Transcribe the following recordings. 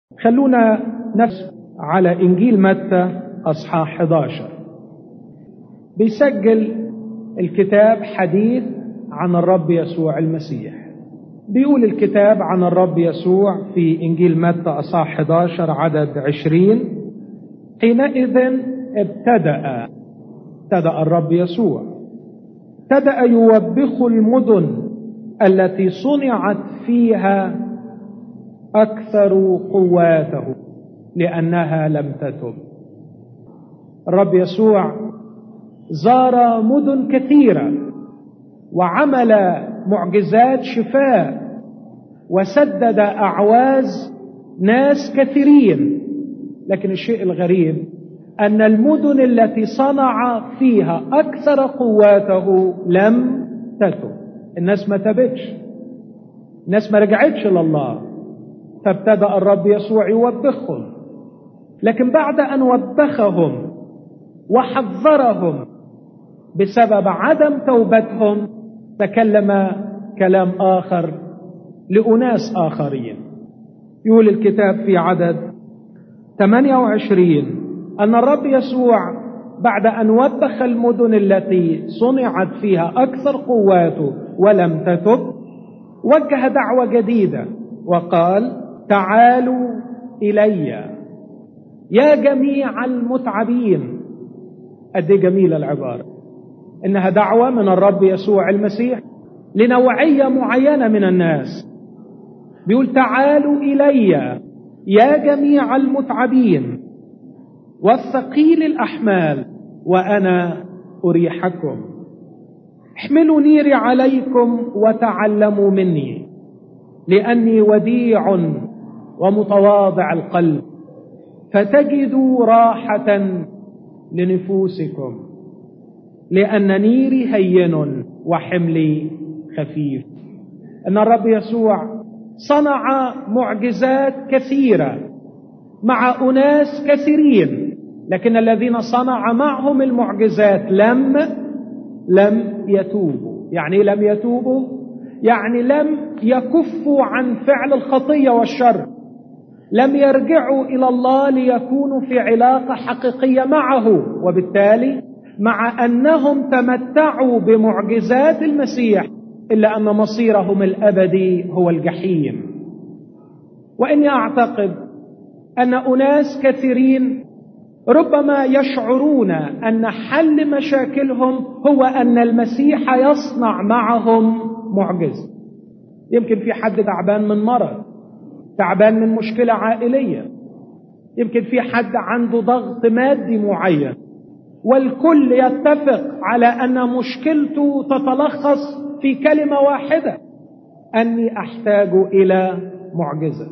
خلونا نفس على إنجيل متى أصحاح 11 بيسجل الكتاب حديث عن الرب يسوع المسيح بيقول الكتاب عن الرب يسوع في إنجيل متى أصحاح 11 عدد 20 حينئذ ابتدأ ابتدأ الرب يسوع ابتدأ يوبخ المدن التي صنعت فيها أكثر قواته لأنها لم تتب الرب يسوع زار مدن كثيرة وعمل معجزات شفاء وسدد أعواز ناس كثيرين لكن الشيء الغريب أن المدن التي صنع فيها أكثر قواته لم تتب الناس ما تبتش الناس ما رجعتش لله فابتدأ الرب يسوع يوبخهم لكن بعد أن وبخهم وحذرهم بسبب عدم توبتهم تكلم كلام آخر لأناس آخرين يقول الكتاب في عدد 28 أن الرب يسوع بعد أن وبخ المدن التي صنعت فيها أكثر قواته ولم تتب وجه دعوة جديدة وقال تعالوا إلي يا جميع المتعبين قد جميلة العبارة إنها دعوة من الرب يسوع المسيح لنوعية معينة من الناس بيقول تعالوا إلي يا جميع المتعبين والثقيل الأحمال وأنا أريحكم احملوا نيري عليكم وتعلموا مني لأني وديع ومتواضع القلب فتجدوا راحة لنفوسكم لأن نيري هين وحملي خفيف أن الرب يسوع صنع معجزات كثيرة مع أناس كثيرين لكن الذين صنع معهم المعجزات لم لم يتوبوا يعني لم يتوبوا يعني لم يكفوا عن فعل الخطية والشر لم يرجعوا إلى الله ليكونوا في علاقة حقيقية معه وبالتالي مع أنهم تمتعوا بمعجزات المسيح إلا أن مصيرهم الأبدي هو الجحيم وإني أعتقد أن أناس كثيرين ربما يشعرون أن حل مشاكلهم هو أن المسيح يصنع معهم معجزة يمكن في حد تعبان من مرض تعبان من مشكلة عائلية يمكن في حد عنده ضغط مادي معين والكل يتفق على أن مشكلته تتلخص في كلمة واحدة أني أحتاج إلى معجزة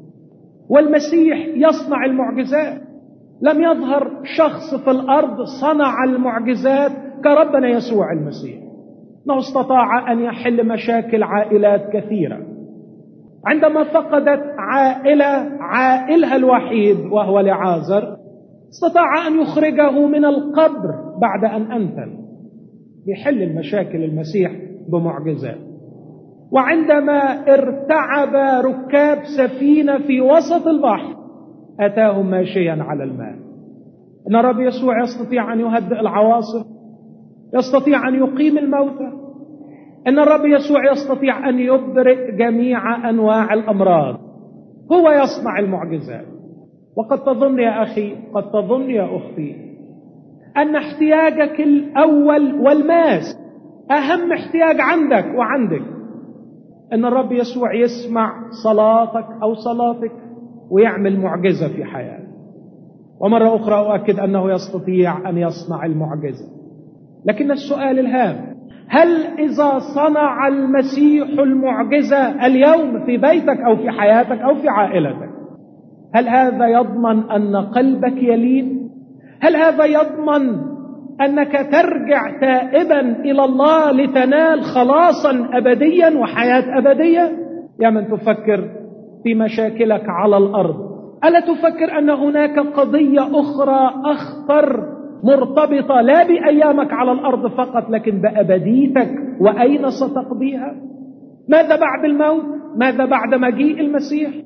والمسيح يصنع المعجزات لم يظهر شخص في الأرض صنع المعجزات كربنا يسوع المسيح انه استطاع ان يحل مشاكل عائلات كثيره عندما فقدت عائله عائلها الوحيد وهو لعازر استطاع ان يخرجه من القبر بعد ان انتن يحل المشاكل المسيح بمعجزات وعندما ارتعب ركاب سفينه في وسط البحر اتاهم ماشيا على الماء ان الرب يسوع يستطيع ان يهدئ العواصف يستطيع ان يقيم الموتى ان الرب يسوع يستطيع ان يبرئ جميع انواع الامراض هو يصنع المعجزات وقد تظن يا اخي قد تظن يا اختي ان احتياجك الاول والماس اهم احتياج عندك وعندك ان الرب يسوع يسمع صلاتك او صلاتك ويعمل معجزه في حياتك ومره اخرى اؤكد انه يستطيع ان يصنع المعجزه لكن السؤال الهام هل إذا صنع المسيح المعجزة اليوم في بيتك أو في حياتك أو في عائلتك هل هذا يضمن أن قلبك يلين هل هذا يضمن أنك ترجع تائبا إلى الله لتنال خلاصا أبديا وحياة أبدية يا من تفكر في مشاكلك على الأرض ألا تفكر أن هناك قضية أخرى أخطر مرتبطة لا بأيامك على الأرض فقط لكن بأبديتك وأين ستقضيها ماذا بعد الموت ماذا بعد مجيء المسيح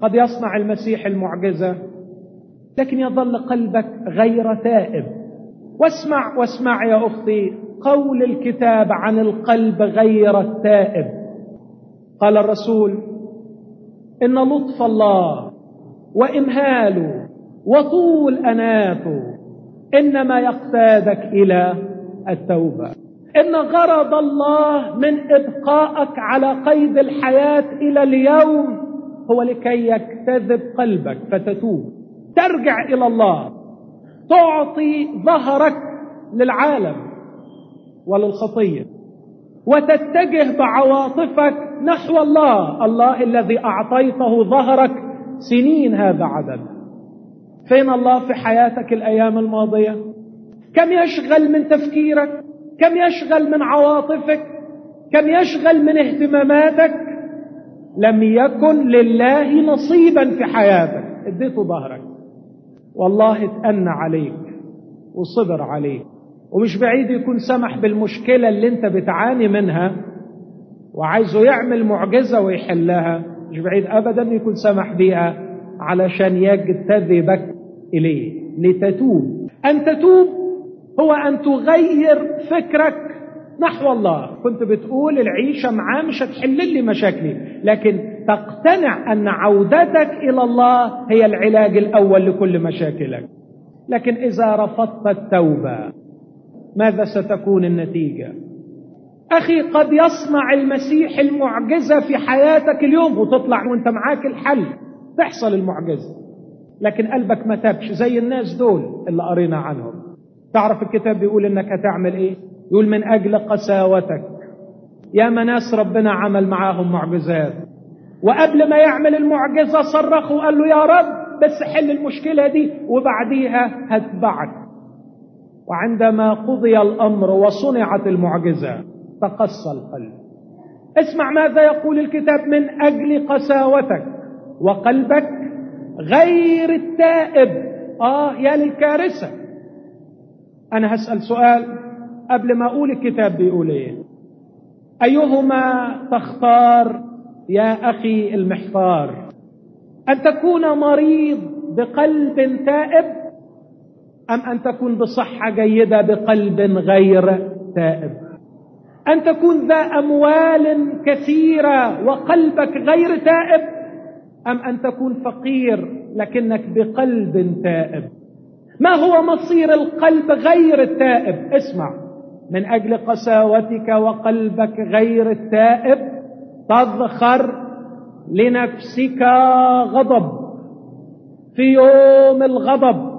قد يصنع المسيح المعجزة لكن يظل قلبك غير تائب واسمع واسمع يا أختي قول الكتاب عن القلب غير التائب قال الرسول إن لطف الله وإمهاله وطول أناته إنما يقتادك إلى التوبة إن غرض الله من إبقائك على قيد الحياة إلى اليوم هو لكي يكتذب قلبك فتتوب ترجع إلى الله تعطي ظهرك للعالم وللخطية وتتجه بعواطفك نحو الله الله الذي أعطيته ظهرك سنين هذا عدد فين الله في حياتك الأيام الماضية كم يشغل من تفكيرك كم يشغل من عواطفك كم يشغل من اهتماماتك لم يكن لله نصيبا في حياتك اديته ظهرك والله اتأنى عليك وصبر عليك ومش بعيد يكون سمح بالمشكلة اللي انت بتعاني منها وعايزه يعمل معجزة ويحلها مش بعيد أبدا يكون سمح بيها علشان يجتذبك إليه لتتوب أن تتوب هو أن تغير فكرك نحو الله كنت بتقول العيشة معاه مش هتحل لي مشاكلي لكن تقتنع أن عودتك إلى الله هي العلاج الأول لكل مشاكلك لكن إذا رفضت التوبة ماذا ستكون النتيجة أخي قد يصنع المسيح المعجزة في حياتك اليوم وتطلع وانت معاك الحل تحصل المعجزة لكن قلبك ما تبش زي الناس دول اللي قرينا عنهم تعرف الكتاب بيقول انك هتعمل ايه يقول من اجل قساوتك يا ناس ربنا عمل معاهم معجزات وقبل ما يعمل المعجزة صرخوا وقال له يا رب بس حل المشكلة دي وبعديها هتبعك وعندما قضي الأمر وصنعت المعجزة تقسى القلب اسمع ماذا يقول الكتاب من أجل قساوتك وقلبك غير التائب آه يا للكارثة أنا هسأل سؤال قبل ما أقول الكتاب بيقول إيه أيهما تختار يا أخي المحتار أن تكون مريض بقلب تائب أم أن تكون بصحة جيدة بقلب غير تائب أن تكون ذا أموال كثيرة وقلبك غير تائب أم أن تكون فقير لكنك بقلب تائب ما هو مصير القلب غير التائب اسمع من أجل قساوتك وقلبك غير التائب تذخر لنفسك غضب في يوم الغضب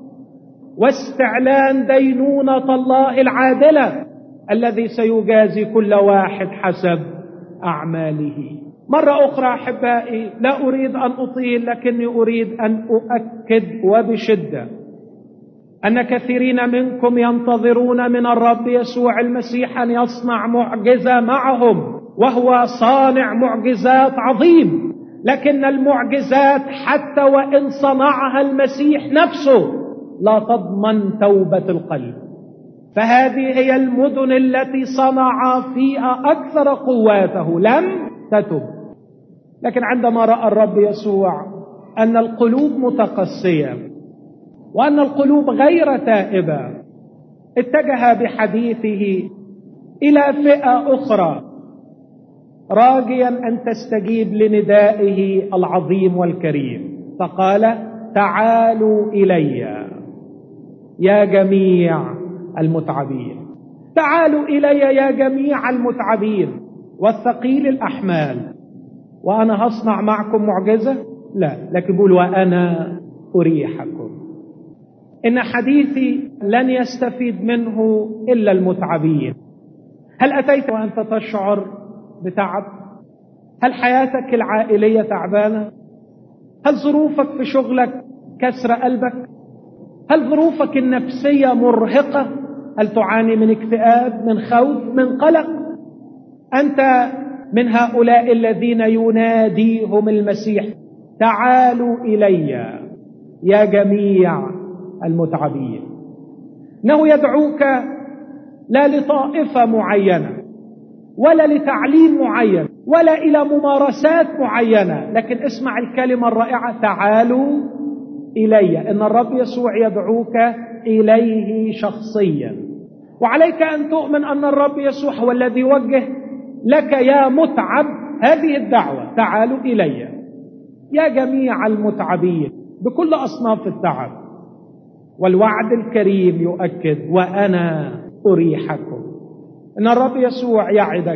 واستعلان دينونة الله العادلة الذي سيجازي كل واحد حسب أعماله مرة أخرى أحبائي لا أريد أن أطيل لكني أريد أن أؤكد وبشدة أن كثيرين منكم ينتظرون من الرب يسوع المسيح أن يصنع معجزة معهم وهو صانع معجزات عظيم لكن المعجزات حتى وإن صنعها المسيح نفسه لا تضمن توبة القلب فهذه هي المدن التي صنع فيها أكثر قواته لم تتب لكن عندما رأى الرب يسوع أن القلوب متقسية وأن القلوب غير تائبة اتجه بحديثه إلى فئة أخرى راجيا أن تستجيب لندائه العظيم والكريم فقال تعالوا إلي يا جميع المتعبين تعالوا إلي يا جميع المتعبين والثقيل الأحمال وأنا هصنع معكم معجزة لا لكن بقول وأنا أريحكم إن حديثي لن يستفيد منه إلا المتعبين هل أتيت وأنت تشعر بتعب هل حياتك العائلية تعبانة هل ظروفك في شغلك كسر قلبك هل ظروفك النفسية مرهقة هل تعاني من اكتئاب من خوف من قلق أنت من هؤلاء الذين يناديهم المسيح تعالوا إلي يا جميع المتعبين انه يدعوك لا لطائفه معينه ولا لتعليم معين ولا الى ممارسات معينه لكن اسمع الكلمه الرائعه تعالوا الي ان الرب يسوع يدعوك اليه شخصيا وعليك ان تؤمن ان الرب يسوع هو الذي يوجه لك يا متعب هذه الدعوه تعالوا الي يا جميع المتعبين بكل اصناف التعب والوعد الكريم يؤكد وانا اريحكم ان الرب يسوع يعدك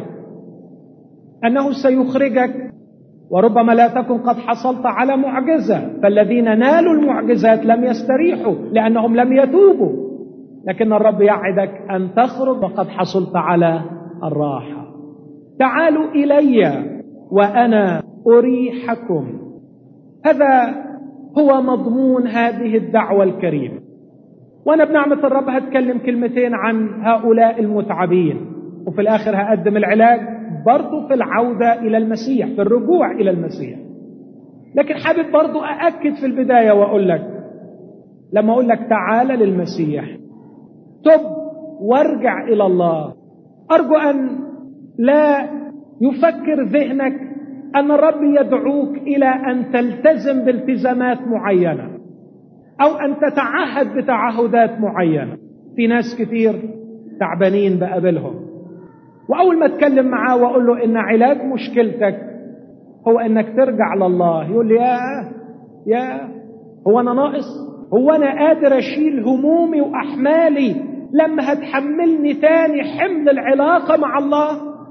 انه سيخرجك وربما لا تكن قد حصلت على معجزه فالذين نالوا المعجزات لم يستريحوا لانهم لم يتوبوا لكن الرب يعدك ان تخرج وقد حصلت على الراحه تعالوا الي وانا اريحكم هذا هو مضمون هذه الدعوه الكريمه وانا بنعمه الرب هتكلم كلمتين عن هؤلاء المتعبين وفي الاخر هقدم العلاج برضه في العوده الى المسيح في الرجوع الى المسيح لكن حابب برضه ااكد في البدايه واقول لك لما اقول لك تعال للمسيح تب وارجع الى الله ارجو ان لا يفكر ذهنك ان الرب يدعوك الى ان تلتزم بالتزامات معينه او ان تتعهد بتعهدات معينه في ناس كتير تعبانين بقابلهم واول ما اتكلم معاه واقول له ان علاج مشكلتك هو انك ترجع لله يقول لي يا يا هو انا ناقص هو انا قادر اشيل همومي واحمالي لما هتحملني تاني حمل العلاقه مع الله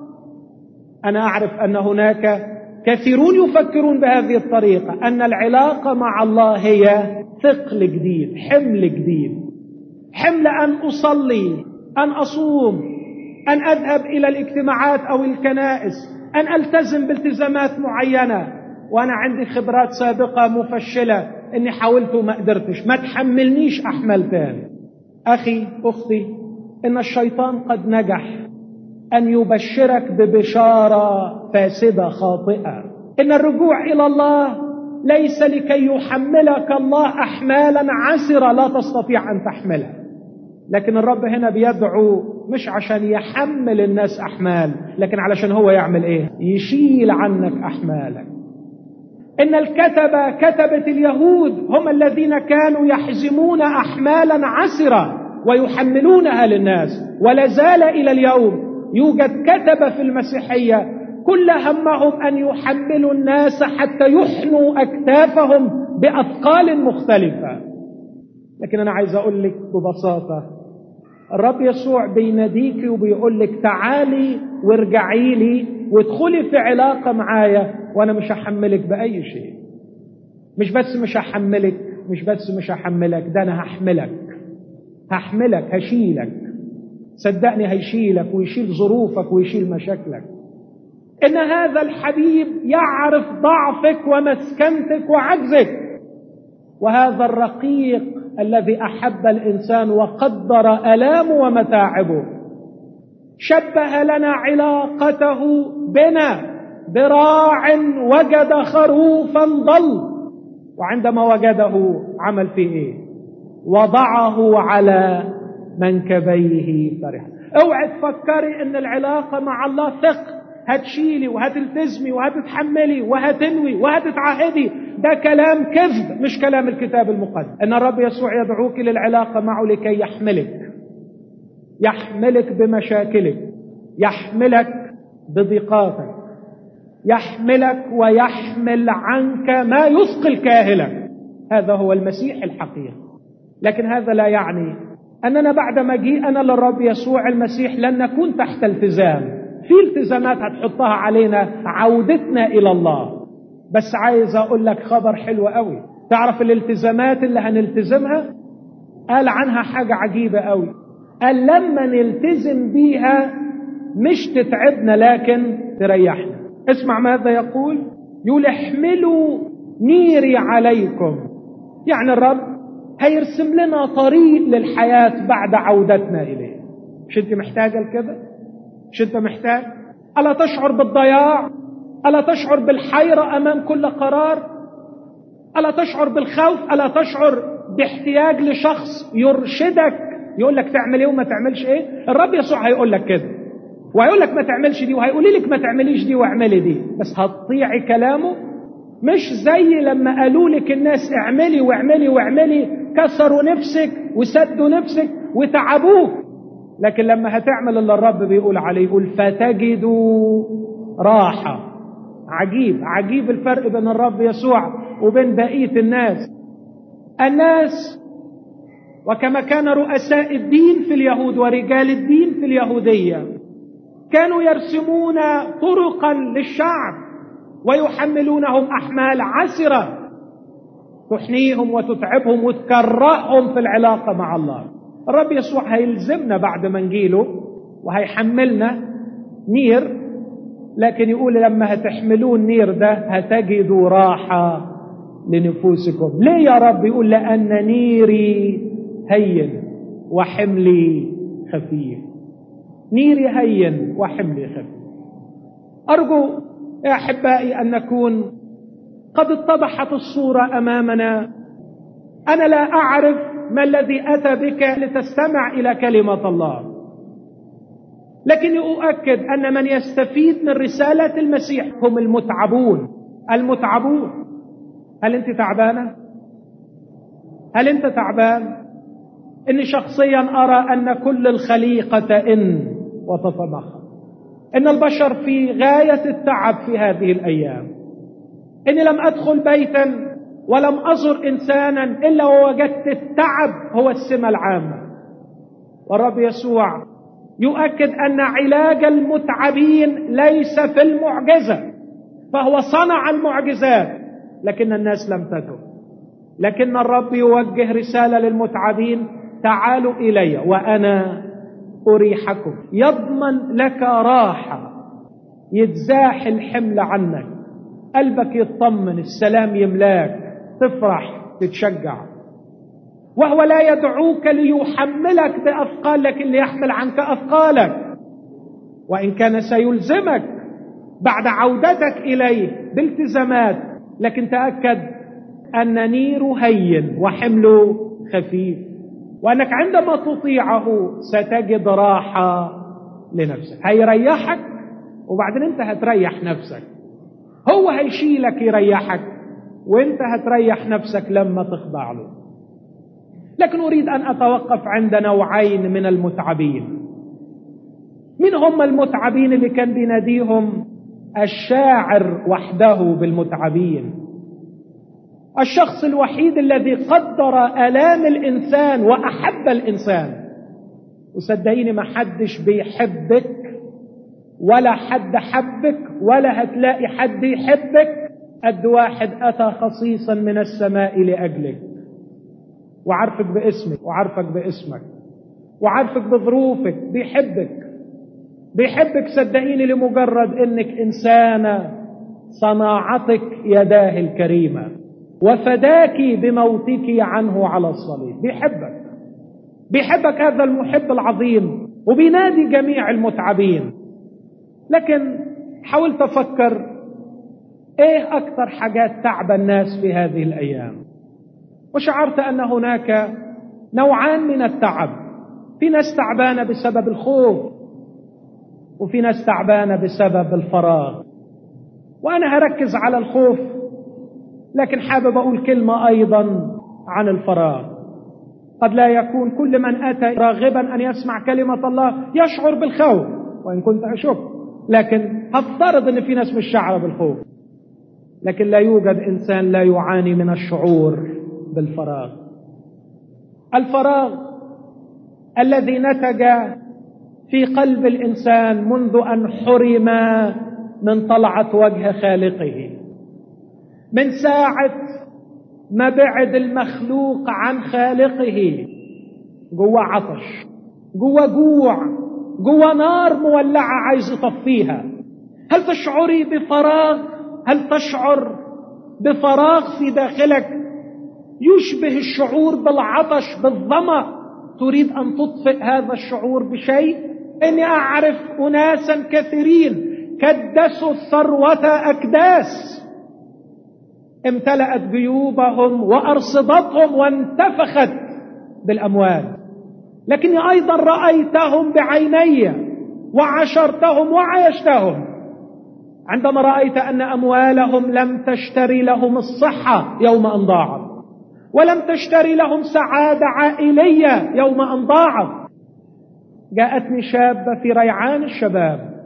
انا اعرف ان هناك كثيرون يفكرون بهذه الطريقه ان العلاقه مع الله هي ثقل جديد حمل جديد حمل ان اصلي ان اصوم ان اذهب الى الاجتماعات او الكنائس ان التزم بالتزامات معينه وانا عندي خبرات سابقه مفشله اني حاولت وما قدرتش ما تحملنيش احمل تاني اخي اختي ان الشيطان قد نجح ان يبشرك ببشاره فاسده خاطئه ان الرجوع الى الله ليس لكي يحملك الله احمالا عسره لا تستطيع ان تحملها لكن الرب هنا بيدعو مش عشان يحمل الناس احمال لكن علشان هو يعمل ايه يشيل عنك احمالك ان الكتبه كتبه اليهود هم الذين كانوا يحزمون احمالا عسره ويحملونها للناس ولا زال الى اليوم يوجد كتبه في المسيحيه كل همهم ان يحملوا الناس حتى يحنوا اكتافهم باثقال مختلفه لكن انا عايز اقول لك ببساطه الرب يسوع بيناديك وبيقول لك تعالي وارجعي لي وادخلي في علاقه معايا وانا مش هحملك باي شيء مش بس مش هحملك مش بس مش هحملك ده انا هحملك هحملك هشيلك صدقني هيشيلك ويشيل ظروفك ويشيل مشاكلك ان هذا الحبيب يعرف ضعفك ومسكنتك وعجزك وهذا الرقيق الذي احب الانسان وقدر الامه ومتاعبه شبه لنا علاقته بنا براع وجد خروفا ضل وعندما وجده عمل فيه ايه وضعه على منكبيه فرحا اوعي تفكري ان العلاقه مع الله ثق هتشيلي وهتلتزمي وهتتحملي وهتنوي وهتتعهدي ده كلام كذب مش كلام الكتاب المقدس ان الرب يسوع يدعوك للعلاقه معه لكي يحملك يحملك بمشاكلك يحملك بضيقاتك يحملك ويحمل عنك ما يثقل كاهلك هذا هو المسيح الحقيقي لكن هذا لا يعني اننا بعد مجيئنا للرب يسوع المسيح لن نكون تحت التزام في التزامات هتحطها علينا عودتنا الى الله بس عايز اقول لك خبر حلو قوي تعرف الالتزامات اللي هنلتزمها قال عنها حاجة عجيبة قوي قال لما نلتزم بيها مش تتعبنا لكن تريحنا اسمع ماذا يقول يقول احملوا نيري عليكم يعني الرب هيرسم لنا طريق للحياة بعد عودتنا إليه مش انت محتاجة لكده مش انت محتاج ألا تشعر بالضياع ألا تشعر بالحيرة أمام كل قرار ألا تشعر بالخوف ألا تشعر باحتياج لشخص يرشدك يقول لك تعمل ايه وما تعملش ايه الرب يسوع هيقول لك كده وهيقول لك ما تعملش دي وهيقول لك ما تعمليش دي واعملي دي بس هتطيعي كلامه مش زي لما قالوا لك الناس اعملي واعملي واعملي كسروا نفسك وسدوا نفسك وتعبوك لكن لما هتعمل اللي الرب بيقول عليه يقول فتجدوا راحة عجيب عجيب الفرق بين الرب يسوع وبين بقية الناس الناس وكما كان رؤساء الدين في اليهود ورجال الدين في اليهودية كانوا يرسمون طرقا للشعب ويحملونهم أحمال عسرة تحنيهم وتتعبهم وتكرههم في العلاقة مع الله الرب يسوع هيلزمنا بعد ما نجيله وهيحملنا نير لكن يقول لما هتحملون النير ده هتجدوا راحة لنفوسكم ليه يا رب يقول لأن نيري هين وحملي خفيف نيري هين وحملي خفيف أرجو يا أحبائي أن نكون قد اتضحت الصورة أمامنا أنا لا أعرف ما الذي أتى بك لتستمع إلى كلمة الله لكني أؤكد أن من يستفيد من رسالة المسيح هم المتعبون المتعبون هل أنت تعبانة؟ هل أنت تعبان؟ إني شخصيا أرى أن كل الخليقة إن وتتمخض إن البشر في غاية التعب في هذه الأيام إني لم أدخل بيتا ولم أزر إنسانا إلا ووجدت التعب هو السمة العامة والرب يسوع يؤكد أن علاج المتعبين ليس في المعجزة فهو صنع المعجزات لكن الناس لم تتب لكن الرب يوجه رسالة للمتعبين تعالوا إلي وأنا أريحكم يضمن لك راحة يتزاح الحمل عنك قلبك يطمن السلام يملاك تفرح تتشجع وهو لا يدعوك ليحملك بأثقال لكن ليحمل عنك أثقالك وإن كان سيلزمك بعد عودتك إليه بالتزامات لكن تأكد أن نيره هين وحمله خفيف وأنك عندما تطيعه ستجد راحة لنفسك هيريحك وبعدين أنت هتريح نفسك هو هيشيلك يريحك وانت هتريح نفسك لما تخضع له لكن اريد ان اتوقف عند نوعين من المتعبين من هم المتعبين اللي كان بيناديهم الشاعر وحده بالمتعبين الشخص الوحيد الذي قدر الام الانسان واحب الانسان وصدقيني ما حدش بيحبك ولا حد حبك ولا هتلاقي حد يحبك قد واحد أتى خصيصا من السماء لأجلك وعارفك باسمك وعارفك باسمك وعارفك بظروفك بيحبك بيحبك صدقيني لمجرد انك انسانة صناعتك يداه الكريمة وفداك بموتك عنه على الصليب بيحبك بيحبك هذا المحب العظيم وبينادي جميع المتعبين لكن حاولت افكر ايه اكثر حاجات تعب الناس في هذه الايام وشعرت ان هناك نوعان من التعب في ناس تعبانه بسبب الخوف وفي ناس تعبانه بسبب الفراغ وانا هركز على الخوف لكن حابب اقول كلمه ايضا عن الفراغ قد لا يكون كل من اتى راغبا ان يسمع كلمه الله يشعر بالخوف وان كنت اشك لكن هفترض ان في ناس مش شعره بالخوف لكن لا يوجد انسان لا يعاني من الشعور بالفراغ الفراغ الذي نتج في قلب الانسان منذ ان حرم من طلعه وجه خالقه من ساعه ما بعد المخلوق عن خالقه جوا عطش جوا جوع جوا نار مولعه عايز يطفيها هل تشعري بفراغ هل تشعر بفراغ في داخلك يشبه الشعور بالعطش بالظما تريد ان تطفئ هذا الشعور بشيء اني اعرف اناسا كثيرين كدسوا الثروه اكداس امتلأت جيوبهم وارصدتهم وانتفخت بالاموال لكني ايضا رايتهم بعيني وعشرتهم وعايشتهم عندما رأيت أن أموالهم لم تشتري لهم الصحة يوم أن ضاعت ولم تشتري لهم سعادة عائلية يوم أن ضاعت جاءتني شابة في ريعان الشباب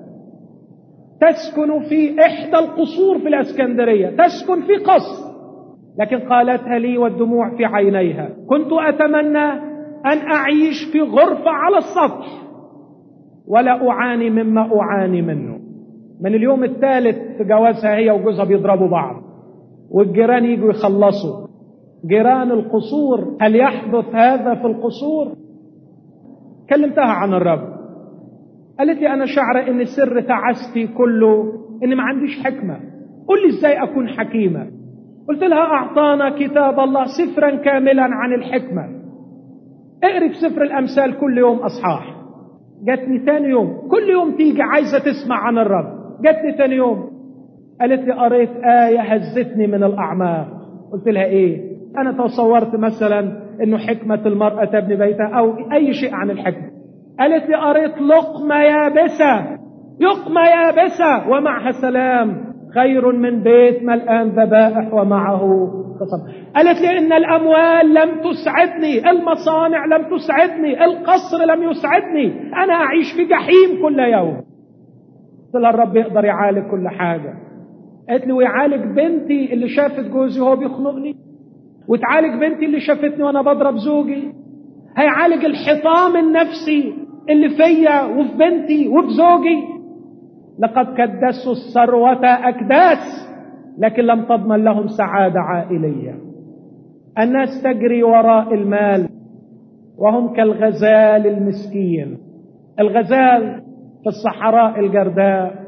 تسكن في إحدى القصور في الأسكندرية تسكن في قصر لكن قالتها لي والدموع في عينيها كنت أتمنى أن أعيش في غرفة على السطح ولا أعاني مما أعاني منه من اليوم الثالث في جوازها هي وجوزها بيضربوا بعض والجيران يجوا يخلصوا جيران القصور هل يحدث هذا في القصور كلمتها عن الرب قالت لي انا شعره ان سر تعستي كله ان ما عنديش حكمه قل لي ازاي اكون حكيمه قلت لها اعطانا كتاب الله سفرا كاملا عن الحكمه اقري في سفر الامثال كل يوم اصحاح جاتني ثاني يوم كل يوم تيجي عايزه تسمع عن الرب جاتني ثاني يوم قالت لي قريت ايه هزتني من الاعماق قلت لها ايه انا تصورت مثلا انه حكمه المراه تبني بيتها او اي شيء عن الحكمه قالت لي قريت لقمة يابسة لقمة يابسة ومعها سلام خير من بيت ملآن ذبائح ومعه قصب قالت لي إن الأموال لم تسعدني المصانع لم تسعدني القصر لم يسعدني أنا أعيش في جحيم كل يوم قلت لها الرب يقدر يعالج كل حاجة قالت لي ويعالج بنتي اللي شافت جوزي وهو بيخنقني وتعالج بنتي اللي شافتني وانا بضرب زوجي هيعالج الحطام النفسي اللي فيا وفي بنتي وفي زوجي لقد كدسوا الثروة أكداس لكن لم تضمن لهم سعادة عائلية الناس تجري وراء المال وهم كالغزال المسكين الغزال في الصحراء الجرداء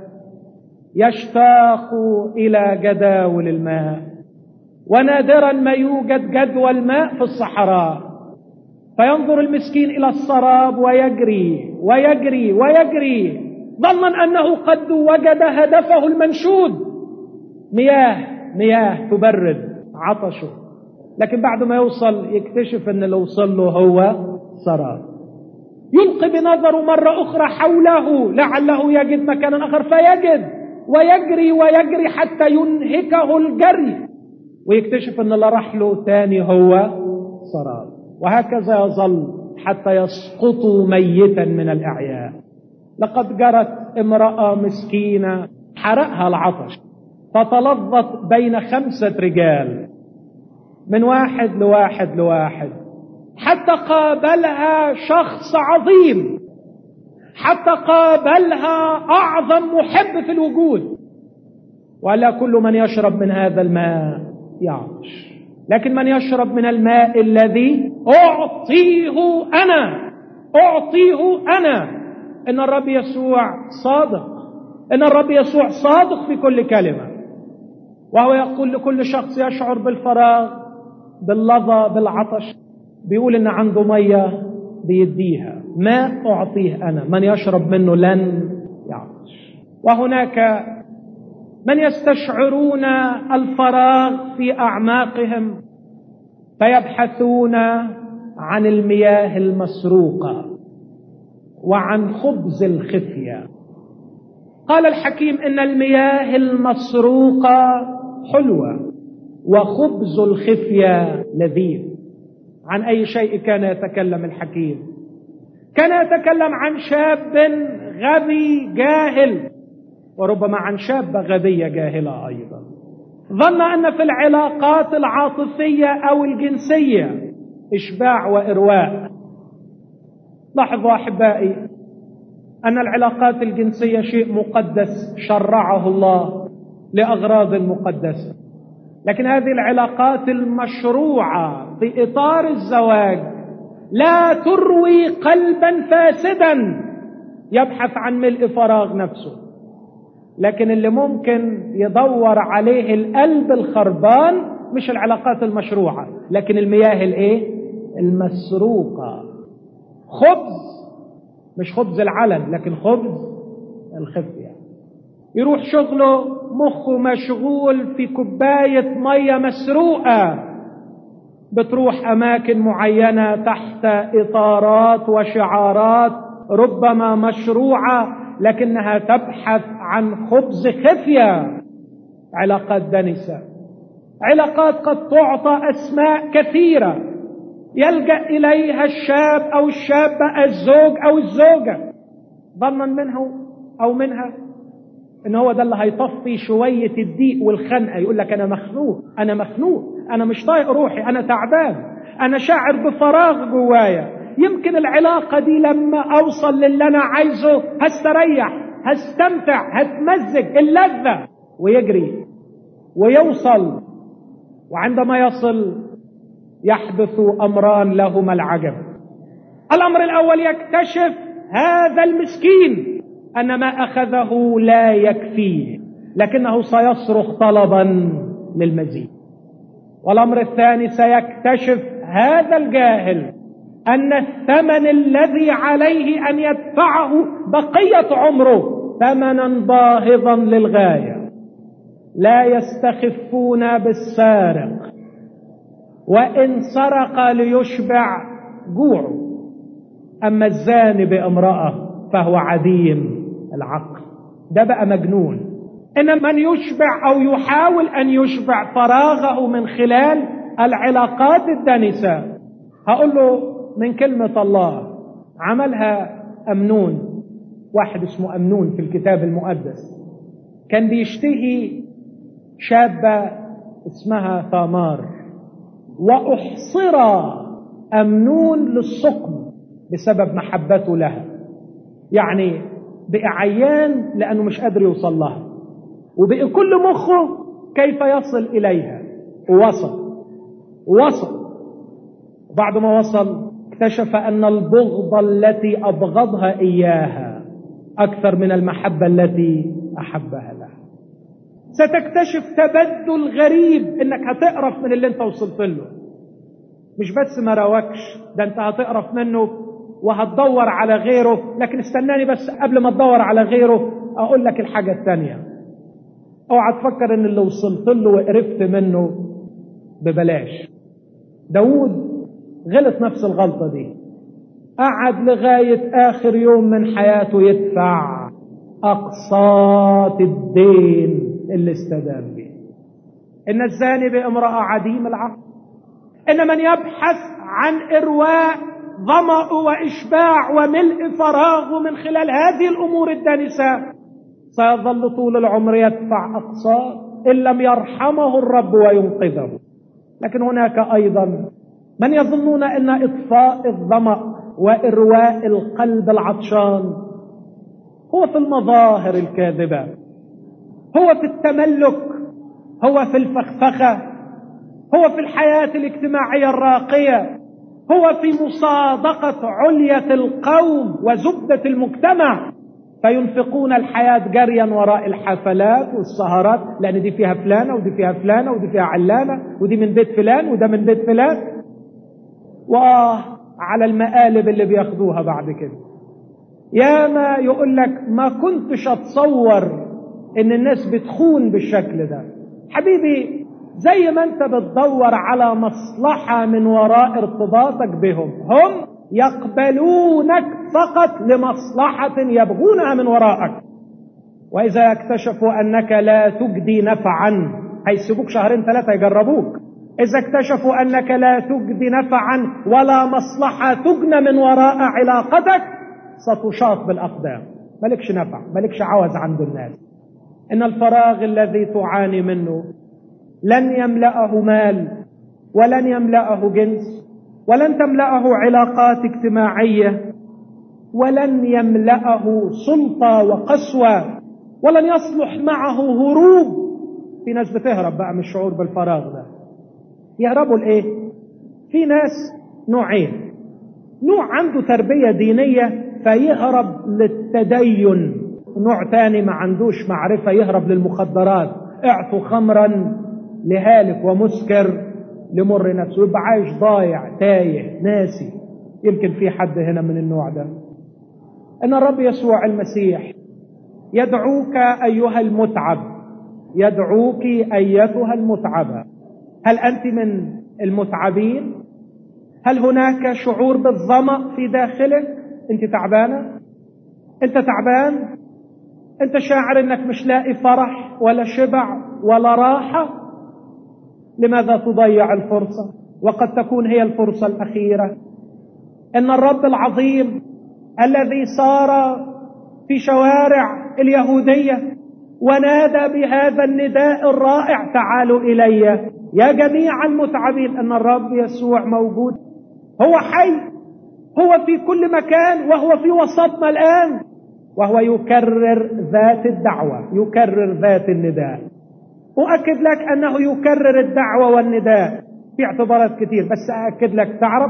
يشتاق إلى جداول الماء ونادرا ما يوجد جدول ماء في الصحراء فينظر المسكين إلى السراب ويجري ويجري ويجري ظنا أنه قد وجد هدفه المنشود مياه مياه تبرد عطشه لكن بعد ما يوصل يكتشف أن اللي وصل له هو سراب يلقي بنظره مرة أخرى حوله لعله يجد مكانا آخر فيجد ويجري ويجري حتى ينهكه الجري ويكتشف أن اللي راح له تاني هو سراب وهكذا يظل حتى يسقطوا ميتا من الأعياء لقد جرت امرأة مسكينة حرقها العطش فتلظت بين خمسة رجال من واحد لواحد لواحد حتى قابلها شخص عظيم حتى قابلها أعظم محب في الوجود ولا كل من يشرب من هذا الماء يعطش لكن من يشرب من الماء الذي أعطيه أنا أعطيه أنا إن الرب يسوع صادق إن الرب يسوع صادق في كل كلمة وهو يقول لكل شخص يشعر بالفراغ باللظى بالعطش بيقول إن عنده مية بيديها ماء أعطيه أنا من يشرب منه لن يعطش وهناك من يستشعرون الفراغ في اعماقهم فيبحثون عن المياه المسروقه وعن خبز الخفيه قال الحكيم ان المياه المسروقه حلوه وخبز الخفيه لذيذ عن اي شيء كان يتكلم الحكيم كان يتكلم عن شاب غبي جاهل وربما عن شابة غبية جاهلة أيضا ظن أن في العلاقات العاطفية أو الجنسية إشباع وإرواء لاحظوا أحبائي أن العلاقات الجنسية شيء مقدس شرعه الله لأغراض مقدسة لكن هذه العلاقات المشروعة في إطار الزواج لا تروي قلبا فاسدا يبحث عن ملء فراغ نفسه لكن اللي ممكن يدور عليه القلب الخربان مش العلاقات المشروعة لكن المياه الايه المسروقة خبز مش خبز العلن لكن خبز الخفية يروح شغله مخه مشغول في كوباية مية مسروقة بتروح أماكن معينة تحت إطارات وشعارات ربما مشروعة لكنها تبحث عن خبز خفيه علاقات دنسه علاقات قد تعطى اسماء كثيره يلجا اليها الشاب او الشابه الزوج او الزوجه ظنا منه او منها ان هو ده اللي هيطفي شويه الضيق والخنقه يقول لك انا مخنوق انا مخنوق انا مش طايق روحي انا تعبان انا شاعر بفراغ جوايا يمكن العلاقه دي لما اوصل للي انا عايزه هستريح هستمتع هتمزج اللذه ويجري ويوصل وعندما يصل يحدث امران لهما العجب الامر الاول يكتشف هذا المسكين ان ما اخذه لا يكفيه لكنه سيصرخ طلبا للمزيد والامر الثاني سيكتشف هذا الجاهل ان الثمن الذي عليه ان يدفعه بقيه عمره ثمنا باهظا للغايه لا يستخفون بالسارق وان سرق ليشبع جوعه اما الزاني بامراه فهو عديم العقل ده بقى مجنون ان من يشبع او يحاول ان يشبع فراغه من خلال العلاقات الدنسه هقول له من كلمه الله عملها امنون واحد اسمه امنون في الكتاب المقدس كان بيشتهي شابه اسمها ثامار واحصر امنون للسقم بسبب محبته لها يعني بقى عيان لانه مش قادر يوصل لها وبقى كل مخه كيف يصل اليها ووصل وصل بعد ما وصل اكتشف ان البغضه التي ابغضها اياها اكثر من المحبه التي احبها لها ستكتشف تبدل غريب انك هتقرف من اللي انت وصلت له مش بس ما رواكش ده انت هتقرف منه وهتدور على غيره لكن استناني بس قبل ما تدور على غيره اقول لك الحاجة الثانية اوعى تفكر ان اللي وصلت له وقرفت منه ببلاش داود غلط نفس الغلطة دي قعد لغاية آخر يوم من حياته يدفع أقساط الدين اللي استدام به إن الزاني بامرأة عديم العقل إن من يبحث عن إرواء ظمأ وإشباع وملء فراغه من خلال هذه الأمور الدنسة سيظل طول العمر يدفع أقساط إن لم يرحمه الرب وينقذه لكن هناك أيضا من يظنون أن إطفاء الظمأ وإرواء القلب العطشان هو في المظاهر الكاذبة هو في التملك هو في الفخفخة هو في الحياة الاجتماعية الراقية هو في مصادقة علية القوم وزبدة المجتمع فينفقون الحياة جريا وراء الحفلات والسهرات لأن دي فيها فلانة ودي فيها فلانة ودي فيها علانة ودي من بيت فلان وده من بيت فلان وآه على المقالب اللي بياخدوها بعد كده يا ما يقول لك ما كنتش اتصور ان الناس بتخون بالشكل ده حبيبي زي ما انت بتدور على مصلحة من وراء ارتباطك بهم هم يقبلونك فقط لمصلحة يبغونها من وراءك وإذا اكتشفوا أنك لا تجدي نفعا هيسيبوك شهرين ثلاثة يجربوك إذا اكتشفوا أنك لا تجدي نفعا ولا مصلحة تجنى من وراء علاقتك ستشاط بالأقدام مالكش نفع مالكش عوز عند الناس إن الفراغ الذي تعاني منه لن يملأه مال ولن يملأه جنس ولن تملأه علاقات اجتماعية ولن يملأه سلطة وقسوة ولن يصلح معه هروب في ناس بتهرب بقى من الشعور بالفراغ ده يهربوا لايه في ناس نوعين نوع عنده تربية دينية فيهرب للتدين نوع تاني ما عندوش معرفة يهرب للمخدرات اعطوا خمرا لهالك ومسكر لمر نفسه يبقى عايش ضايع تايه ناسي يمكن في حد هنا من النوع ده ان الرب يسوع المسيح يدعوك ايها المتعب يدعوك ايتها المتعبه هل انت من المتعبين هل هناك شعور بالظما في داخلك انت تعبانه انت تعبان انت شاعر انك مش لاقي فرح ولا شبع ولا راحة لماذا تضيع الفرصة وقد تكون هي الفرصة الأخيرة ان الرب العظيم الذي صار في شوارع اليهودية ونادى بهذا النداء الرائع تعالوا إلي يا جميع المتعبين أن الرب يسوع موجود هو حي هو في كل مكان وهو في وسطنا الآن وهو يكرر ذات الدعوة يكرر ذات النداء أؤكد لك أنه يكرر الدعوة والنداء في اعتبارات كتير بس أأكد لك تعرف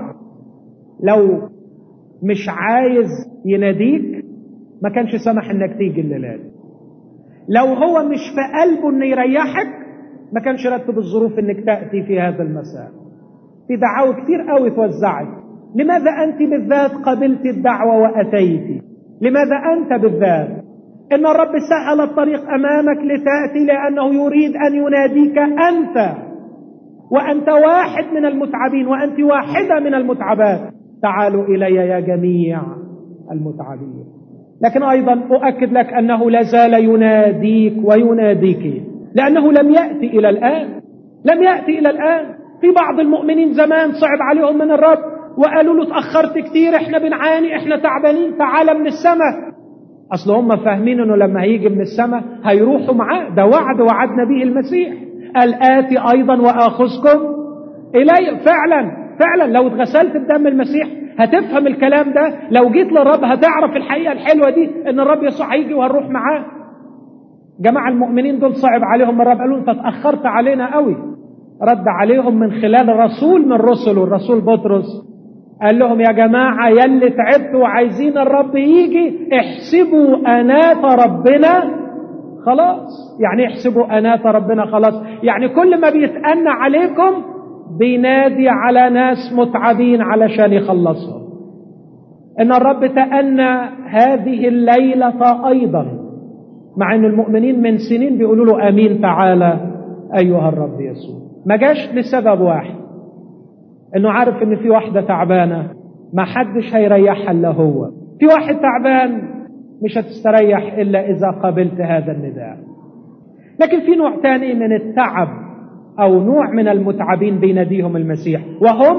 لو مش عايز يناديك ما كانش سمح انك تيجي الليلة لو هو مش في قلبه انه يريحك ما كانش رتب الظروف انك تأتي في هذا المساء في دعاوى كتير قوي توزعت لماذا أنت بالذات قبلت الدعوة وأتيت لماذا أنت بالذات إن الرب سهل الطريق أمامك لتأتي لأنه يريد أن يناديك أنت وأنت واحد من المتعبين وأنت واحدة من المتعبات تعالوا إلي يا جميع المتعبين لكن أيضا أؤكد لك أنه لا زال يناديك ويناديك لأنه لم يأتي إلى الآن لم يأتي إلى الآن في بعض المؤمنين زمان صعب عليهم من الرب وقالوا له اتأخرت كتير احنا بنعاني احنا تعبانين تعالى من السماء اصل هم فاهمين انه لما هيجي من السماء هيروحوا معاه ده وعد وعدنا به المسيح قال آتي أيضا وآخذكم إلي فعلا فعلا لو اتغسلت بدم المسيح هتفهم الكلام ده لو جيت للرب هتعرف الحقيقة الحلوة دي ان الرب يسوع هيجي وهنروح معاه جماعة المؤمنين دول صعب عليهم الرب قالوا انت اتأخرت علينا قوي رد عليهم من خلال رسول من رسله الرسول بطرس قال لهم يا جماعة يلي تعبتوا وعايزين الرب يجي احسبوا أنات ربنا خلاص يعني احسبوا أنات ربنا خلاص يعني كل ما بيتأنى عليكم بينادي على ناس متعبين علشان يخلصهم ان الرب تأنى هذه الليلة ايضا مع ان المؤمنين من سنين بيقولوا له امين تعالى ايها الرب يسوع ما جاش لسبب واحد انه عارف ان في واحدة تعبانة ما حدش هيريحها الا هو في واحد تعبان مش هتستريح الا اذا قبلت هذا النداء لكن في نوع تاني من التعب او نوع من المتعبين بيناديهم المسيح وهم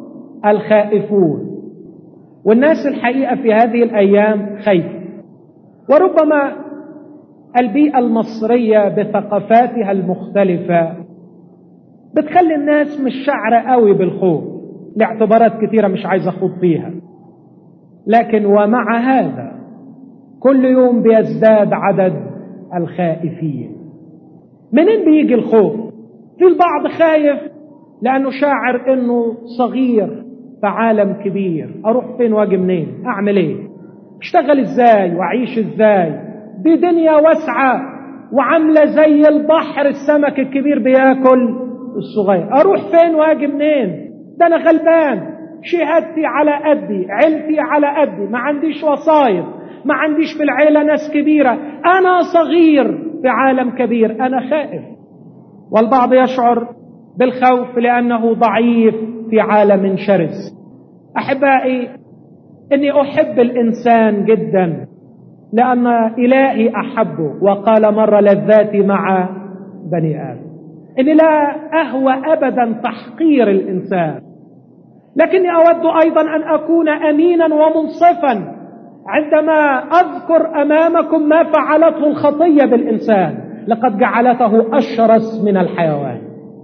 الخائفون والناس الحقيقه في هذه الايام خايفه وربما البيئه المصريه بثقافاتها المختلفه بتخلي الناس مش شعره قوي بالخوف لاعتبارات كثيره مش عايز اخوض فيها لكن ومع هذا كل يوم بيزداد عدد الخائفين منين بيجي الخوف في البعض خايف لأنه شاعر أنه صغير في عالم كبير أروح فين واجي منين أعمل إيه اشتغل إزاي وأعيش إزاي دي دنيا واسعة وعاملة زي البحر السمك الكبير بياكل الصغير أروح فين واجي منين ده أنا غلبان شهادتي على قدي عيلتي على قدي ما عنديش وصايد ما عنديش في العيلة ناس كبيرة أنا صغير في عالم كبير أنا خائف والبعض يشعر بالخوف لأنه ضعيف في عالم شرس أحبائي إني أحب الإنسان جدا لأن إلهي أحبه وقال مرة لذاتي مع بني آدم إني لا أهوى أبدا تحقير الإنسان لكني أود أيضا أن أكون أمينا ومنصفا عندما أذكر أمامكم ما فعلته الخطية بالإنسان لقد جعلته أشرس من الحيوان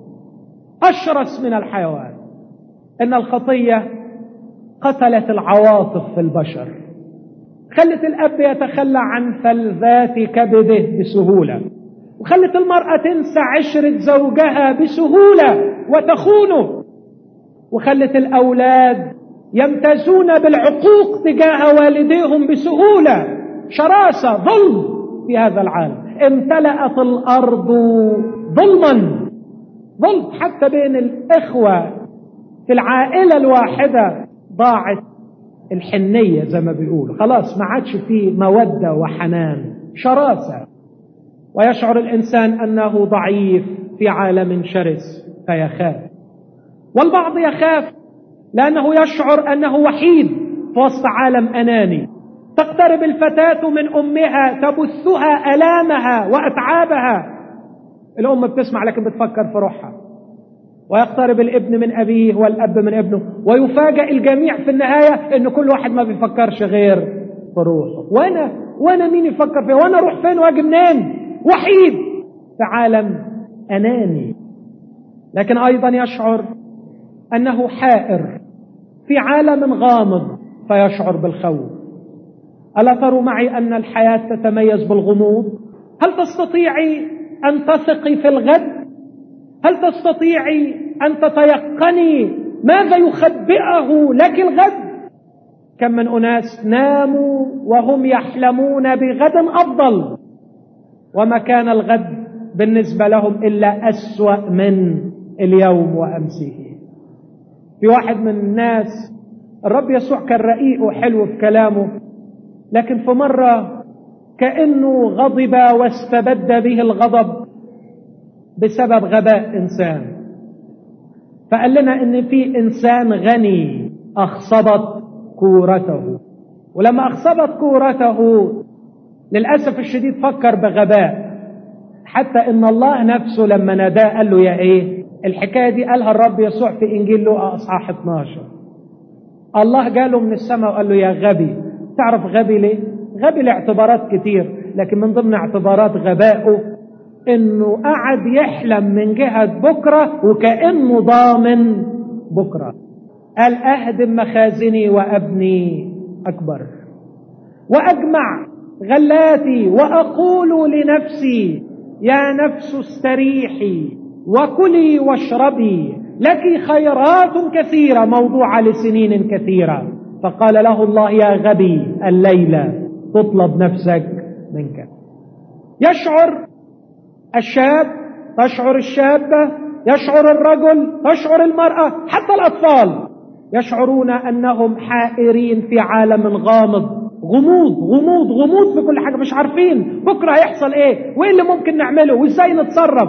أشرس من الحيوان إن الخطية قتلت العواطف في البشر خلت الأب يتخلى عن فلذات كبده بسهولة وخلت المرأة تنسى عشرة زوجها بسهولة وتخونه وخلت الأولاد يمتازون بالعقوق تجاه والديهم بسهولة شراسة ظلم في هذا العالم امتلأت الأرض ظلما ظلم حتى بين الإخوة في العائلة الواحدة ضاعت الحنية زي ما بيقولوا خلاص ما عادش فيه مودة وحنان شراسة ويشعر الإنسان أنه ضعيف في عالم شرس فيخاف والبعض يخاف لأنه يشعر أنه وحيد في وسط عالم أناني تقترب الفتاة من أمها تبثها ألامها وأتعابها الأم بتسمع لكن بتفكر في روحها ويقترب الابن من أبيه والأب من ابنه ويفاجأ الجميع في النهاية إن كل واحد ما بيفكرش غير في روحه وأنا وأنا مين يفكر فيه وأنا أروح فين وأجي منين وحيد في عالم أناني لكن أيضا يشعر أنه حائر في عالم غامض فيشعر بالخوف ألا تروا معي أن الحياة تتميز بالغموض هل تستطيعي أن تثقي في الغد هل تستطيعي أن تتيقني ماذا يخبئه لك الغد كم من أناس ناموا وهم يحلمون بغد أفضل وما كان الغد بالنسبة لهم إلا أسوأ من اليوم وأمسه في واحد من الناس الرب يسوع كان رقيق وحلو في كلامه لكن في مرة كأنه غضب واستبد به الغضب بسبب غباء إنسان فقال لنا إن في إنسان غني أخصبت كورته ولما أخصبت كورته للأسف الشديد فكر بغباء حتى إن الله نفسه لما ناداه قال له يا إيه الحكاية دي قالها الرب يسوع في إنجيل لوقا أصحاح 12 الله جاله من السماء وقال له يا غبي تعرف غبي ليه غبي لاعتبارات كتير لكن من ضمن اعتبارات غبائه انه قعد يحلم من جهة بكرة وكأنه ضامن بكرة قال اهدم مخازني وابني اكبر واجمع غلاتي واقول لنفسي يا نفس استريحي وكلي واشربي لك خيرات كثيرة موضوعة لسنين كثيرة فقال له الله يا غبي الليلة تطلب نفسك منك يشعر الشاب تشعر الشابة يشعر الرجل تشعر المرأة حتى الأطفال يشعرون أنهم حائرين في عالم غامض غموض غموض غموض في كل حاجة مش عارفين بكرة هيحصل ايه وايه اللي ممكن نعمله وازاي نتصرف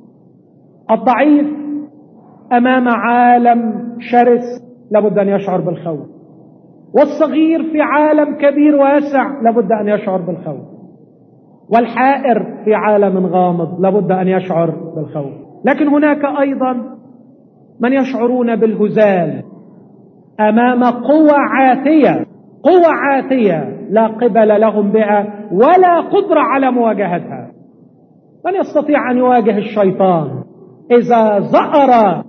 الضعيف أمام عالم شرس لابد أن يشعر بالخوف والصغير في عالم كبير واسع لابد أن يشعر بالخوف والحائر في عالم غامض لابد أن يشعر بالخوف لكن هناك أيضا من يشعرون بالهزال أمام قوى عاتية قوى عاتية لا قبل لهم بها ولا قدرة على مواجهتها من يستطيع أن يواجه الشيطان إذا زأر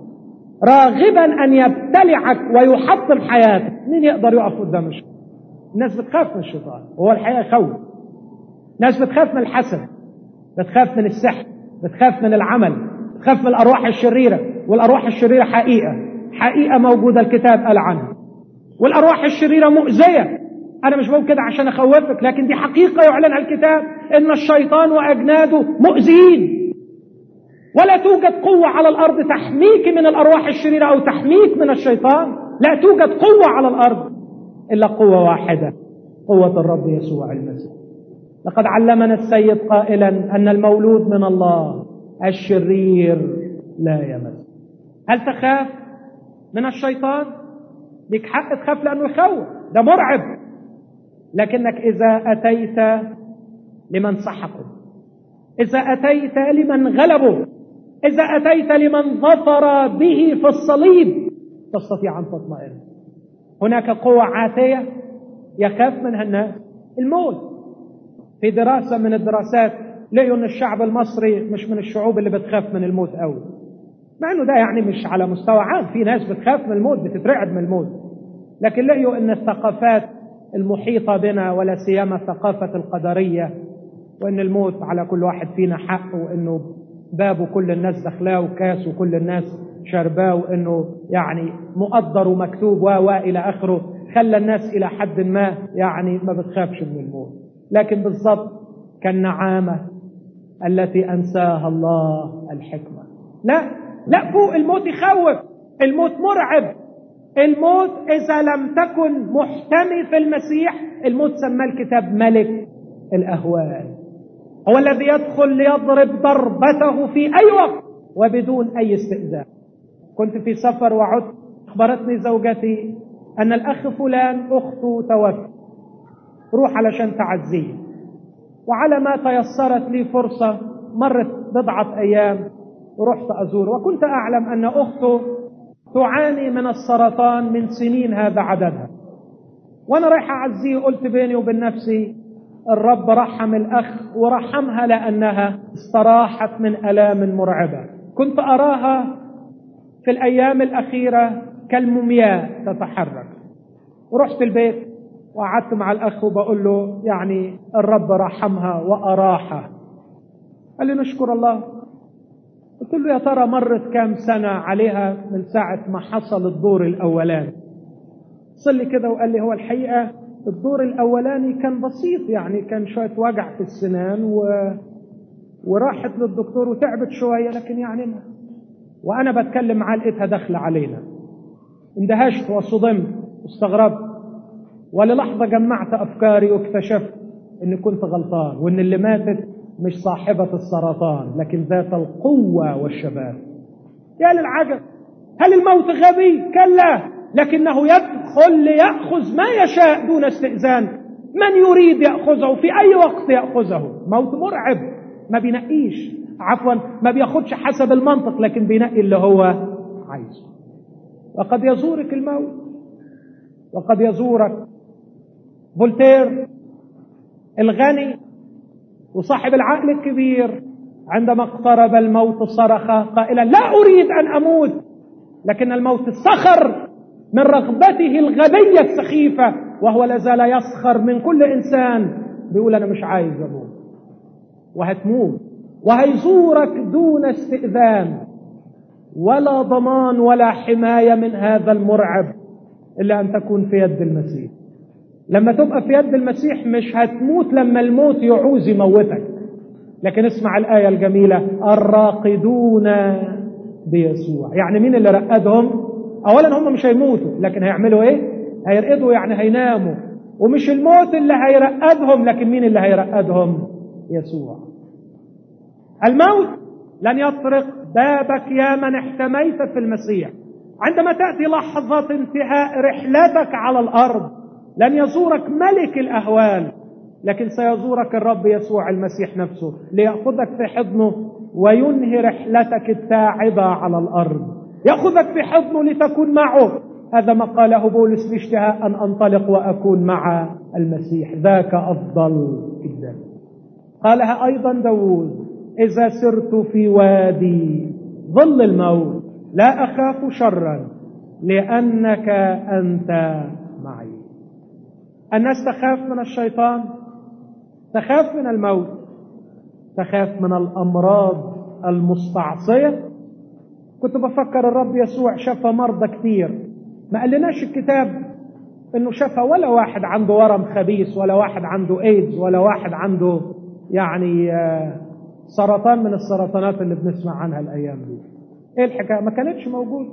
راغبا أن يبتلعك ويحطم حياتك مين يقدر يقف قدام الشيطان الناس بتخاف من الشيطان وهو الحقيقة خوف ناس بتخاف من الحسد بتخاف من السحر بتخاف من العمل بتخاف من الأرواح الشريرة والأرواح الشريرة حقيقة حقيقة موجودة الكتاب قال عنها والأرواح الشريرة مؤذية أنا مش بقول كده عشان أخوفك لكن دي حقيقة يعلنها الكتاب إن الشيطان وأجناده مؤذيين ولا توجد قوة على الأرض تحميك من الأرواح الشريرة أو تحميك من الشيطان لا توجد قوة على الأرض إلا قوة واحدة قوة الرب يسوع المسيح لقد علمنا السيد قائلا أن المولود من الله الشرير لا يمس هل تخاف من الشيطان لك حق تخاف لأنه يخوف ده مرعب لكنك إذا أتيت لمن سحقه إذا أتيت لمن غلبه إذا أتيت لمن ظفر به في الصليب تستطيع أن تطمئن هناك قوة عاتية يخاف منها الناس الموت في دراسة من الدراسات لقوا أن الشعب المصري مش من الشعوب اللي بتخاف من الموت قوي مع أنه ده يعني مش على مستوى عام في ناس بتخاف من الموت بتترعب من الموت لكن لقوا أن الثقافات المحيطة بنا ولا سيما ثقافة القدرية وأن الموت على كل واحد فينا حق وأنه بابه كل الناس دخلاه وكاس وكل الناس شرباه وأنه يعني مقدر ومكتوب و إلى آخره خلى الناس إلى حد ما يعني ما بتخافش من الموت لكن بالضبط كالنعامة التي أنساها الله الحكمة لا لا فوق الموت يخوف الموت مرعب الموت إذا لم تكن محتمي في المسيح الموت سماه الكتاب ملك الأهوال هو الذي يدخل ليضرب ضربته في أي وقت وبدون أي استئذان كنت في سفر وعدت أخبرتني زوجتي أن الأخ فلان أخته توفى روح علشان تعزيه وعلى ما تيسرت لي فرصة مرت بضعة أيام ورحت أزور وكنت أعلم أن أخته تعاني من السرطان من سنين هذا عددها وأنا رايح أعزيه قلت بيني وبين نفسي الرب رحم الأخ ورحمها لأنها استراحت من ألام مرعبة كنت أراها في الأيام الأخيرة كالمومياء تتحرك ورحت البيت وقعدت مع الأخ وبقول له يعني الرب رحمها وأراحها قال لي نشكر الله قلت له يا ترى مرت كام سنة عليها من ساعة ما حصل الدور الأولاني صلي كده وقال لي هو الحقيقة الدور الأولاني كان بسيط يعني كان شوية وجع في السنان و... وراحت للدكتور وتعبت شوية لكن يعني ما. وأنا بتكلم معاه لقيتها داخلة علينا اندهشت وصدمت واستغربت وللحظة جمعت أفكاري واكتشفت إني كنت غلطان وإن اللي ماتت مش صاحبة السرطان لكن ذات القوة والشباب يا للعجب هل الموت غبي؟ كلا لكنه يدخل ليأخذ ما يشاء دون استئذان من يريد يأخذه في أي وقت يأخذه موت مرعب ما بينقيش عفوا ما بياخدش حسب المنطق لكن بينقي اللي هو عايزه وقد يزورك الموت وقد يزورك فولتير الغني وصاحب العقل الكبير عندما اقترب الموت صرخ قائلا لا اريد ان اموت لكن الموت سخر من رغبته الغبيه السخيفه وهو لازال يسخر من كل انسان بيقول انا مش عايز اموت وهتموت وهيزورك دون استئذان ولا ضمان ولا حمايه من هذا المرعب الا ان تكون في يد المسيح لما تبقى في يد المسيح مش هتموت لما الموت يعوز يموتك لكن اسمع الآية الجميلة الراقدون بيسوع يعني مين اللي رقدهم أولا هم مش هيموتوا لكن هيعملوا إيه هيرقدوا يعني هيناموا ومش الموت اللي هيرقدهم لكن مين اللي هيرقدهم يسوع الموت لن يطرق بابك يا من احتميت في المسيح عندما تأتي لحظة انتهاء رحلتك على الأرض لن يزورك ملك الأهوال لكن سيزورك الرب يسوع المسيح نفسه ليأخذك في حضنه وينهي رحلتك التاعبة على الأرض يأخذك في حضنه لتكون معه هذا ما قاله بولس باشتهاء أن أنطلق وأكون مع المسيح ذاك أفضل جدا قالها أيضا داود إذا سرت في وادي ظل الموت لا أخاف شرا لأنك أنت معي الناس تخاف من الشيطان تخاف من الموت تخاف من الأمراض المستعصية كنت بفكر الرب يسوع شفى مرضى كتير ما قالناش الكتاب انه شفى ولا واحد عنده ورم خبيث ولا واحد عنده ايدز ولا واحد عنده يعني سرطان من السرطانات اللي بنسمع عنها الايام دي ايه الحكايه ما كانتش موجوده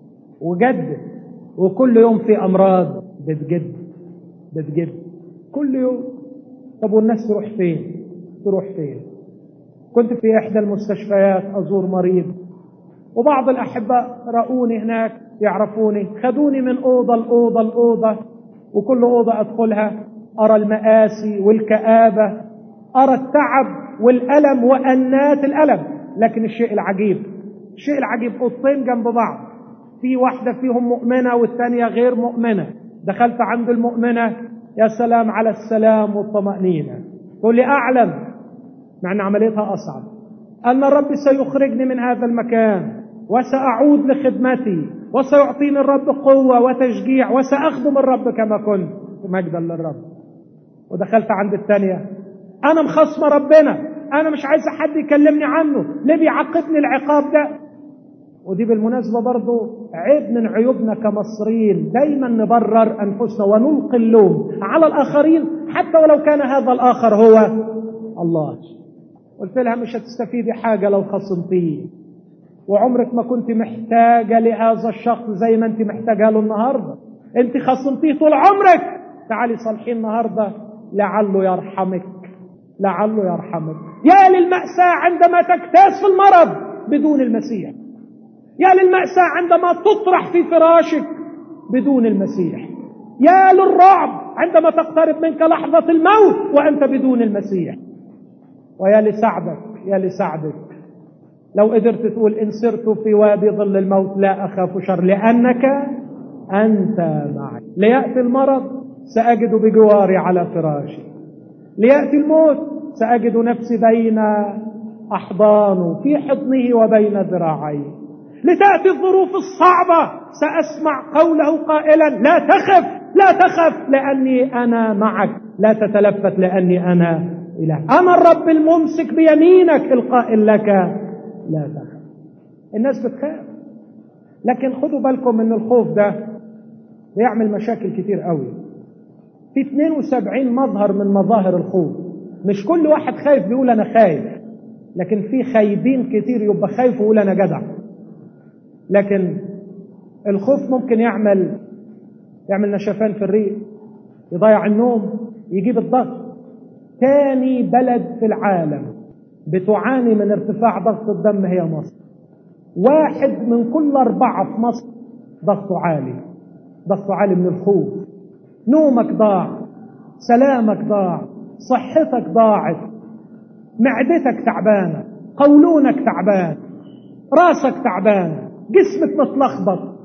وجد وكل يوم في امراض بتجد بتجد كل يوم طب والناس تروح فين تروح فين كنت في احدى المستشفيات ازور مريض وبعض الاحباء رأوني هناك يعرفوني خدوني من اوضه لاوضه لاوضه وكل اوضه ادخلها ارى المآسي والكآبه ارى التعب والالم وانات الالم لكن الشيء العجيب الشيء العجيب اوضتين جنب بعض في واحده فيهم مؤمنه والثانيه غير مؤمنه دخلت عند المؤمنه يا سلام على السلام والطمأنينة تقول لي أعلم مع أن عمليتها أصعب أن الرب سيخرجني من هذا المكان وسأعود لخدمتي وسيعطيني الرب قوة وتشجيع وسأخدم الرب كما كنت مجدا للرب ودخلت عند الثانية أنا مخصمة ربنا أنا مش عايز حد يكلمني عنه ليه بيعاقبني العقاب ده ودي بالمناسبة برضو عيب من عيوبنا كمصريين دايما نبرر أنفسنا ونلقي اللوم على الآخرين حتى ولو كان هذا الآخر هو الله قلت لها مش هتستفيدي حاجة لو خصمتيه وعمرك ما كنت محتاجة لهذا الشخص زي ما انت محتاجة له النهاردة انت خصمتيه طول عمرك تعالي صالحيه النهاردة لعله يرحمك لعله يرحمك يا للمأساة عندما تكتاس في المرض بدون المسيح يا للمأساة عندما تطرح في فراشك بدون المسيح يا للرعب عندما تقترب منك لحظة الموت وأنت بدون المسيح ويا لسعدك يا لسعدك لو قدرت تقول إن سرت في وادي ظل الموت لا أخاف شر لأنك أنت معي ليأتي المرض سأجد بجواري على فراشي ليأتي الموت سأجد نفسي بين أحضانه في حضنه وبين ذراعيه لتأتي الظروف الصعبة سأسمع قوله قائلا لا تخف لا تخف لأني أنا معك لا تتلفت لأني أنا إله أنا الرب الممسك بيمينك القائل لك لا تخف الناس بتخاف لكن خدوا بالكم ان الخوف ده بيعمل مشاكل كتير قوي في 72 مظهر من مظاهر الخوف مش كل واحد خايف بيقول انا خايف لكن في خايبين كتير يبقى خايف ويقول انا جدع لكن الخوف ممكن يعمل يعمل نشفان في الريق يضيع النوم يجيب الضغط تاني بلد في العالم بتعاني من ارتفاع ضغط الدم هي مصر واحد من كل أربعة في مصر ضغطه عالي ضغطه عالي من الخوف نومك ضاع سلامك ضاع صحتك ضاعت معدتك تعبانة قولونك تعبان راسك تعبان جسمك متلخبط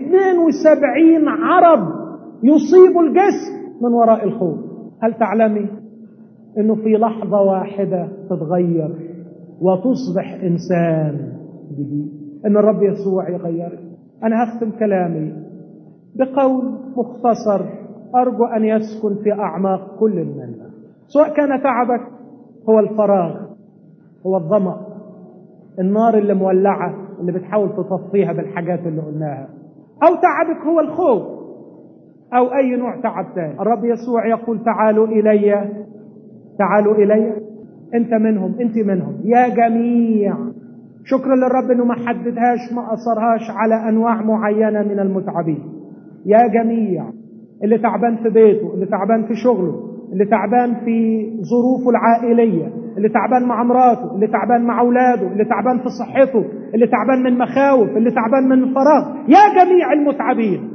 72 عرب يصيب الجسم من وراء الخوف هل تعلمي انه في لحظة واحدة تتغير وتصبح انسان جديد ان الرب يسوع يغيرك انا هختم كلامي بقول مختصر ارجو ان يسكن في اعماق كل منا سواء كان تعبك هو الفراغ هو الظمأ النار اللي مولعة اللي بتحاول تطفيها بالحاجات اللي قلناها او تعبك هو الخوف او اي نوع تعب تاني الرب يسوع يقول تعالوا الي تعالوا الي انت منهم انت منهم يا جميع شكرا للرب انه ما حددهاش ما اصرهاش على انواع معينه من المتعبين يا جميع اللي تعبان في بيته اللي تعبان في شغله اللي تعبان في ظروفه العائليه اللي تعبان مع مراته اللي تعبان مع اولاده اللي تعبان في صحته اللي تعبان من مخاوف اللي تعبان من الفراغ يا جميع المتعبين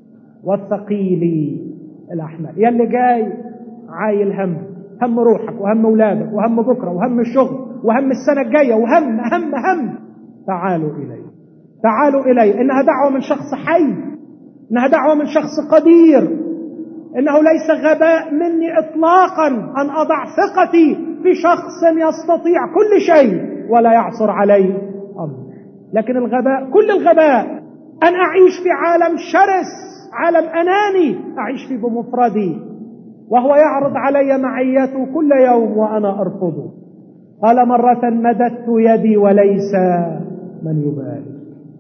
والثقيل الاحمال يا اللي جاي عايل هم هم روحك وهم اولادك وهم بكره وهم الشغل وهم السنه الجايه وهم هم هم تعالوا الي تعالوا الي انها دعوه من شخص حي انها دعوه من شخص قدير انه ليس غباء مني اطلاقا ان اضع ثقتي في شخص يستطيع كل شيء ولا يعصر عليه امر لكن الغباء كل الغباء ان اعيش في عالم شرس عالم اناني اعيش فيه بمفردي وهو يعرض علي معيته كل يوم وانا ارفضه قال مرة مددت يدي وليس من يبالي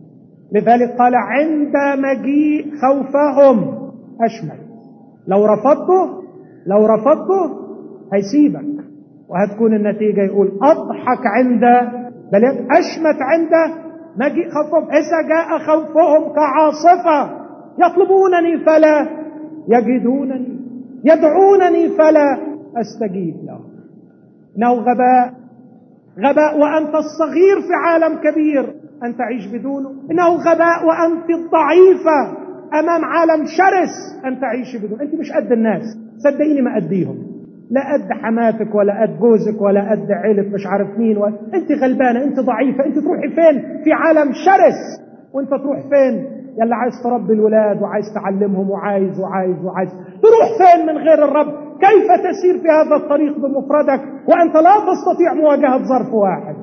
لذلك قال عند مجيء خوفهم أشمل لو رفضته لو رفضته هيسيبك وهتكون النتيجة يقول أضحك عند بل أشمت عند مجيء خوفهم إذا جاء خوفهم كعاصفة يطلبونني فلا يجدونني يدعونني فلا أستجيب لهم إنه غباء غباء وأنت الصغير في عالم كبير أن تعيش بدونه إنه غباء وأنت الضعيفة أمام عالم شرس أن تعيش بدونه أنت مش قد الناس صدقيني ما قديهم لا قد حماتك ولا قد جوزك ولا قد عيلة مش عارف مين ولا أنت غلبانة أنت ضعيفة أنت تروحي فين في عالم شرس وأنت تروح فين يلا عايز تربي الولاد وعايز تعلمهم وعايز وعايز وعايز تروح فين من غير الرب كيف تسير في هذا الطريق بمفردك وأنت لا تستطيع مواجهة ظرف واحد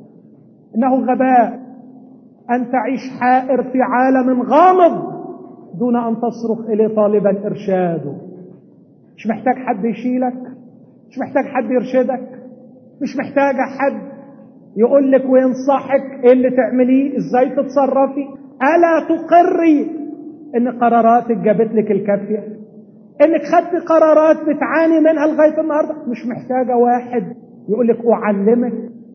إنه غباء أن تعيش حائر في عالم غامض دون أن تصرخ إليه طالبا إرشاده مش محتاج حد يشيلك مش محتاج حد يرشدك مش محتاجة حد يقول لك وينصحك ايه اللي تعمليه ازاي تتصرفي الا تقري ان قراراتك جابت لك الكافيه انك خدت قرارات بتعاني منها لغايه النهارده مش محتاجه واحد يقول لك اعلمك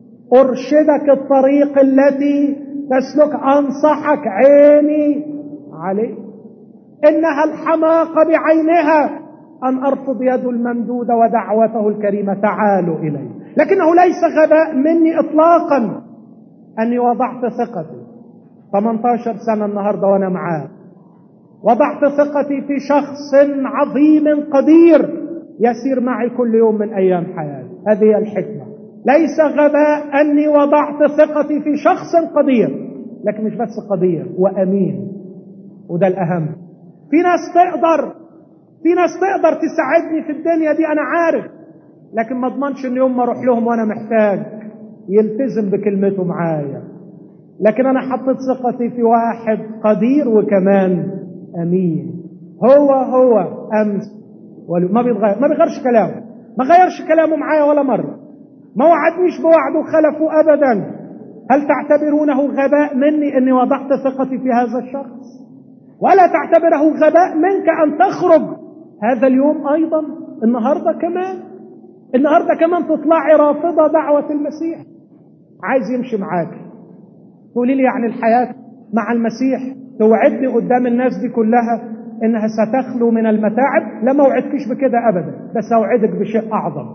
ارشدك الطريق التي تسلك انصحك عيني عليه انها الحماقه بعينها ان ارفض يده الممدوده ودعوته الكريمه تعالوا الي لكنه ليس غباء مني اطلاقا اني وضعت ثقتي 18 سنه النهارده وانا معاه وضعت ثقتي في شخص عظيم قدير يسير معي كل يوم من أيام حياتي هذه هي الحكمة ليس غباء أني وضعت ثقتي في شخص قدير لكن مش بس قدير وأمين وده الأهم في ناس تقدر في ناس تقدر تساعدني في الدنيا دي أنا عارف لكن ما اضمنش ان يوم ما اروح لهم وانا محتاج يلتزم بكلمته معايا لكن انا حطيت ثقتي في واحد قدير وكمان امين هو هو امس ما بيتغير ما بيغيرش كلامه ما غيرش كلامه معايا ولا مره ما وعدنيش بوعده خلفه ابدا هل تعتبرونه غباء مني اني وضعت ثقتي في هذا الشخص ولا تعتبره غباء منك ان تخرج هذا اليوم ايضا النهارده كمان النهارده كمان تطلعي رافضه دعوه المسيح عايز يمشي معاك تقولي لي يعني الحياه مع المسيح توعدني قدام الناس دي كلها انها ستخلو من المتاعب لا ما اوعدكش بكده ابدا بس اوعدك بشيء اعظم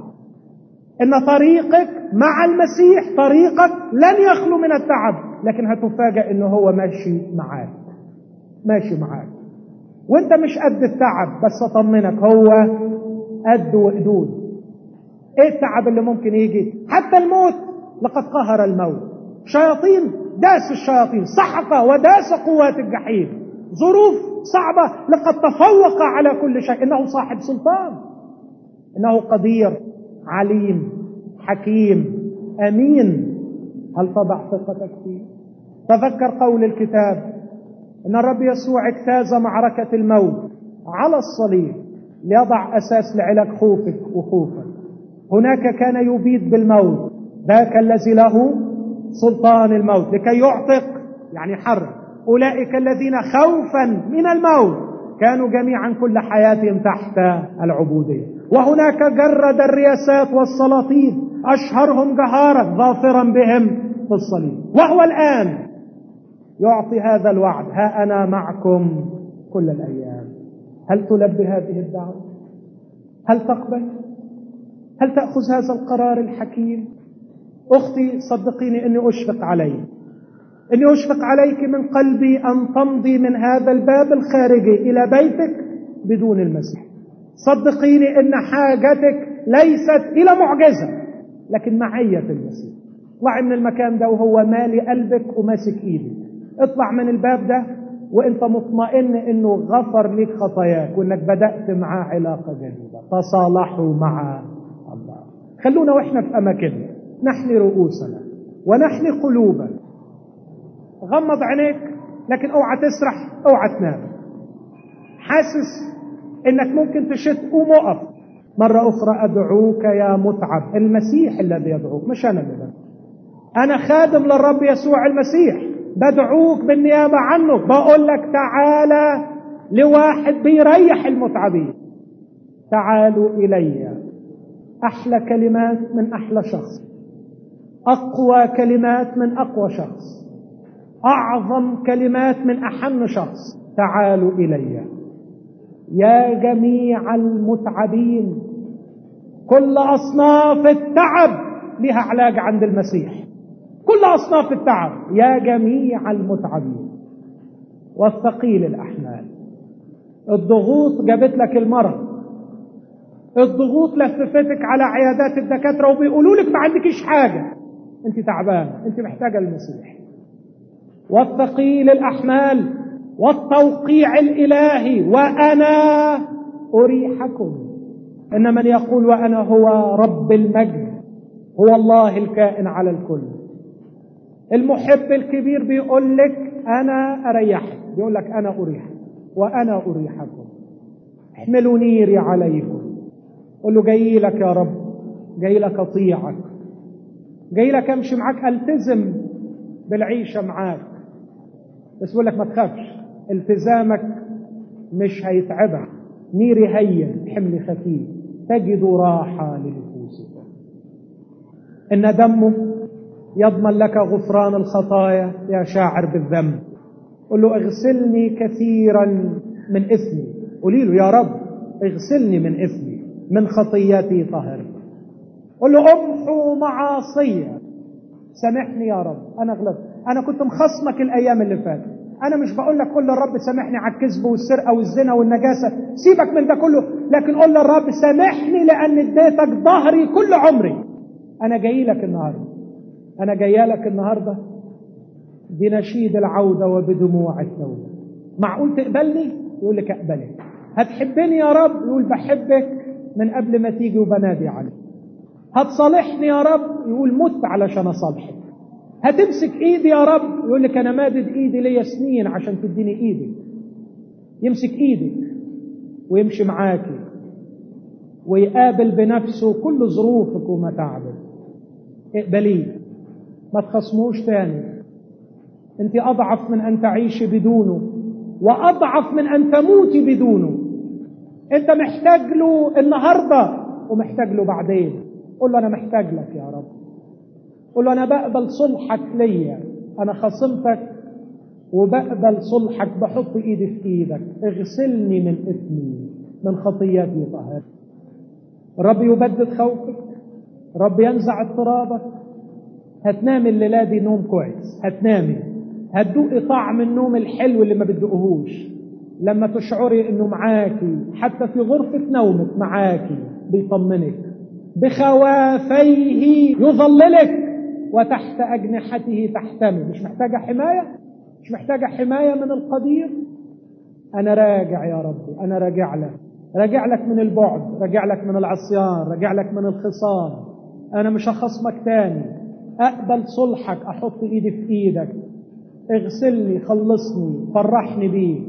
ان طريقك مع المسيح طريقك لن يخلو من التعب لكن هتفاجأ انه هو ماشي معاك ماشي معاك وانت مش قد التعب بس اطمنك هو قد وقدود ايه التعب اللي ممكن يجي حتى الموت لقد قهر الموت شياطين داس الشياطين سحق وداس قوات الجحيم ظروف صعبة لقد تفوق على كل شيء إنه صاحب سلطان إنه قدير عليم حكيم أمين هل تضع ثقتك فيه تذكر قول الكتاب إن الرب يسوع اجتاز معركة الموت على الصليب ليضع أساس لعلاج خوفك وخوفك هناك كان يبيد بالموت ذاك الذي له سلطان الموت لكي يعتق يعني حرق أولئك الذين خوفا من الموت كانوا جميعا كل حياتهم تحت العبودية وهناك جرد الرياسات والسلاطين أشهرهم جهارا ظافرا بهم في الصليب وهو الآن يعطي هذا الوعد ها أنا معكم كل الأيام هل تلبي هذه الدعوة هل تقبل هل تأخذ هذا القرار الحكيم أختي صدقيني أني أشفق عليك اني اشفق عليك من قلبي ان تمضي من هذا الباب الخارجي الى بيتك بدون المسيح صدقيني ان حاجتك ليست الى معجزه لكن معيه المسيح اطلعي من المكان ده وهو مالي قلبك وماسك ايدك اطلع من الباب ده وانت مطمئن انه غفر لك خطاياك وانك بدات معاه علاقه جديده تصالحوا مع الله خلونا واحنا في اماكننا نحني رؤوسنا ونحني قلوبنا غمض عينيك لكن اوعى تسرح اوعى تنام حاسس انك ممكن تشت قوم وقف مرة أخرى أدعوك يا متعب المسيح الذي يدعوك مش أنا اللي بدعوك أنا خادم للرب يسوع المسيح بدعوك بالنيابة عنه بقول لك تعالى لواحد بيريح المتعبين تعالوا إلي أحلى كلمات من أحلى شخص أقوى كلمات من أقوى شخص أعظم كلمات من أحن شخص تعالوا إلي يا جميع المتعبين كل أصناف التعب لها علاج عند المسيح كل أصناف التعب يا جميع المتعبين والثقيل الأحمال الضغوط جابت لك المرض الضغوط لففتك على عيادات الدكاترة وبيقولوا لك ما عندكيش حاجة انت تعبانة انت محتاجة المسيح والثقيل الأحمال والتوقيع الإلهي وأنا أريحكم إن من يقول وأنا هو رب المجد هو الله الكائن على الكل المحب الكبير بيقول لك أنا أريحك بيقول لك أنا أريحك وأنا أريحكم احملوا نيري عليكم قل له جاي لك يا رب جاي لك أطيعك جاي لك أمشي معاك ألتزم بالعيشة معاك بس بقول لك ما تخافش التزامك مش هيتعبك نيري هين حمل خفيف تجد راحة لنفوسكم إن دمه يضمن لك غفران الخطايا يا شاعر بالذنب قل له اغسلني كثيرا من إثمي قولي له يا رب اغسلني من إثمي من خطيتي طهر قل له امحو معاصية سامحني يا رب أنا غلطت أنا كنت مخصمك الأيام اللي فاتت انا مش بقول لك قول للرب سامحني على الكذب والسرقه والزنا والنجاسه سيبك من ده كله لكن قول للرب سامحني لان اديتك ظهري كل عمري انا جاي لك النهارده انا جاي لك النهارده بنشيد العوده وبدموع التوبه معقول تقبلني يقول لك اقبلك هتحبني يا رب يقول بحبك من قبل ما تيجي وبنادي عليك هتصالحني يا رب يقول مت علشان اصالحك هتمسك ايدي يا رب يقول لك انا مادد ايدي ليا سنين عشان تديني ايدي يمسك ايدك ويمشي معاكي ويقابل بنفسه كل ظروفك ومتاعبك اقبليه ما تخصموش تاني انت اضعف من ان تعيشي بدونه واضعف من ان تموتي بدونه انت محتاج له النهارده ومحتاج له بعدين قول له انا محتاج لك يا رب قول له انا بقبل صلحك ليا انا خصمتك وبقبل صلحك بحط ايدي في ايدك اغسلني من اثمي من خطياتي طهر الرب يبدد خوفك الرب ينزع اضطرابك هتنامي الليله دي نوم كويس هتنامي هتدوقي طعم النوم الحلو اللي ما بتدوقهوش لما تشعري انه معاكي حتى في غرفه نومك معاكي بيطمنك بخوافيه يظللك وتحت أجنحته تحتمي مش محتاجة حماية مش محتاجة حماية من القدير أنا راجع يا رب أنا راجع لك راجع لك من البعد راجع لك من العصيان راجع لك من الخصام أنا مش هخصمك تاني أقبل صلحك أحط إيدي في إيدك اغسلني خلصني فرحني بيه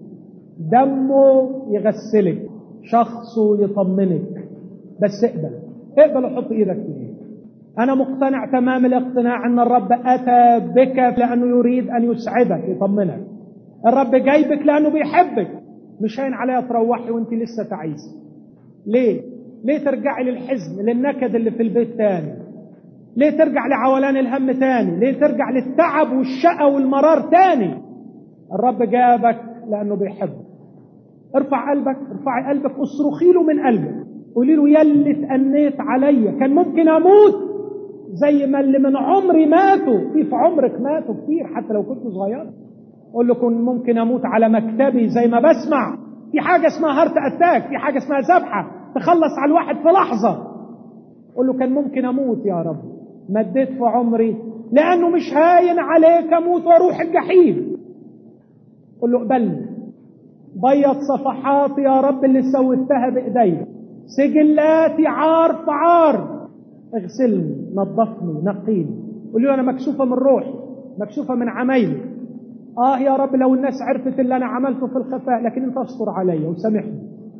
دمه يغسلك شخصه يطمنك بس اقبل اقبل وحط ايدك فيه انا مقتنع تمام الاقتناع ان الرب اتى بك لانه يريد ان يسعدك يطمنك الرب جايبك لانه بيحبك مش هين عليها تروحي وانت لسه تعيسه ليه ليه ترجعي للحزن للنكد اللي في البيت تاني ليه ترجع لعولان الهم تاني ليه ترجع للتعب والشقى والمرار تاني الرب جابك لانه بيحبك ارفع قلبك ارفعي قلبك اصرخي له من قلبك قولي له يا اللي اتأنيت عليا كان ممكن اموت زي ما اللي من عمري ماتوا في في عمرك ماتوا كتير حتى لو كنت صغير قول له كنت ممكن اموت على مكتبي زي ما بسمع في حاجه اسمها هارت اتاك في حاجه اسمها ذبحه تخلص على الواحد في لحظه قول له كان ممكن اموت يا رب مديت في عمري لانه مش هاين عليك اموت واروح الجحيم قول له اقبلني بيض صفحاتي يا رب اللي سويتها بايديا سجلاتي عار في عار اغسلني نظفني نقيني قول له انا مكسوفه من روحي مكسوفه من عمايلي اه يا رب لو الناس عرفت اللي انا عملته في الخفاء لكن انت استر عليا وسامحني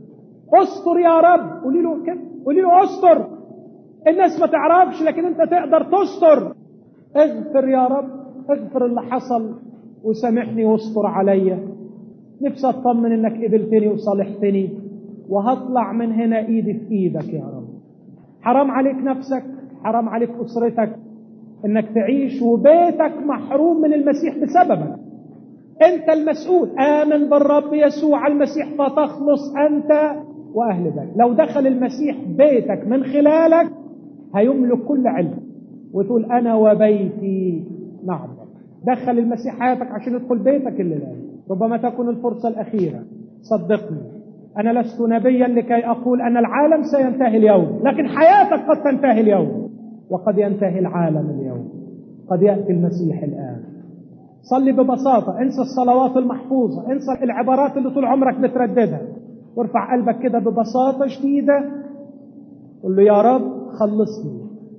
استر يا رب قولي له كده قولي له استر الناس ما تعرفش لكن انت تقدر تستر اغفر يا رب اغفر اللي حصل وسامحني واستر عليا نفسي اطمن انك قبلتني وصالحتني وهطلع من هنا ايدي في ايدك يا رب حرام عليك نفسك حرام عليك اسرتك انك تعيش وبيتك محروم من المسيح بسببك انت المسؤول امن بالرب يسوع المسيح فتخلص انت واهل بيتك لو دخل المسيح بيتك من خلالك هيملك كل علم وتقول انا وبيتي نعبد دخل المسيح حياتك عشان يدخل بيتك الليله ربما تكون الفرصه الاخيره صدقني أنا لست نبيا لكي أقول أن العالم سينتهي اليوم لكن حياتك قد تنتهي اليوم وقد ينتهي العالم اليوم قد يأتي المسيح الآن صلي ببساطة انسى الصلوات المحفوظة انسى العبارات اللي طول عمرك بترددها وارفع قلبك كده ببساطة شديدة قل له يا رب خلصني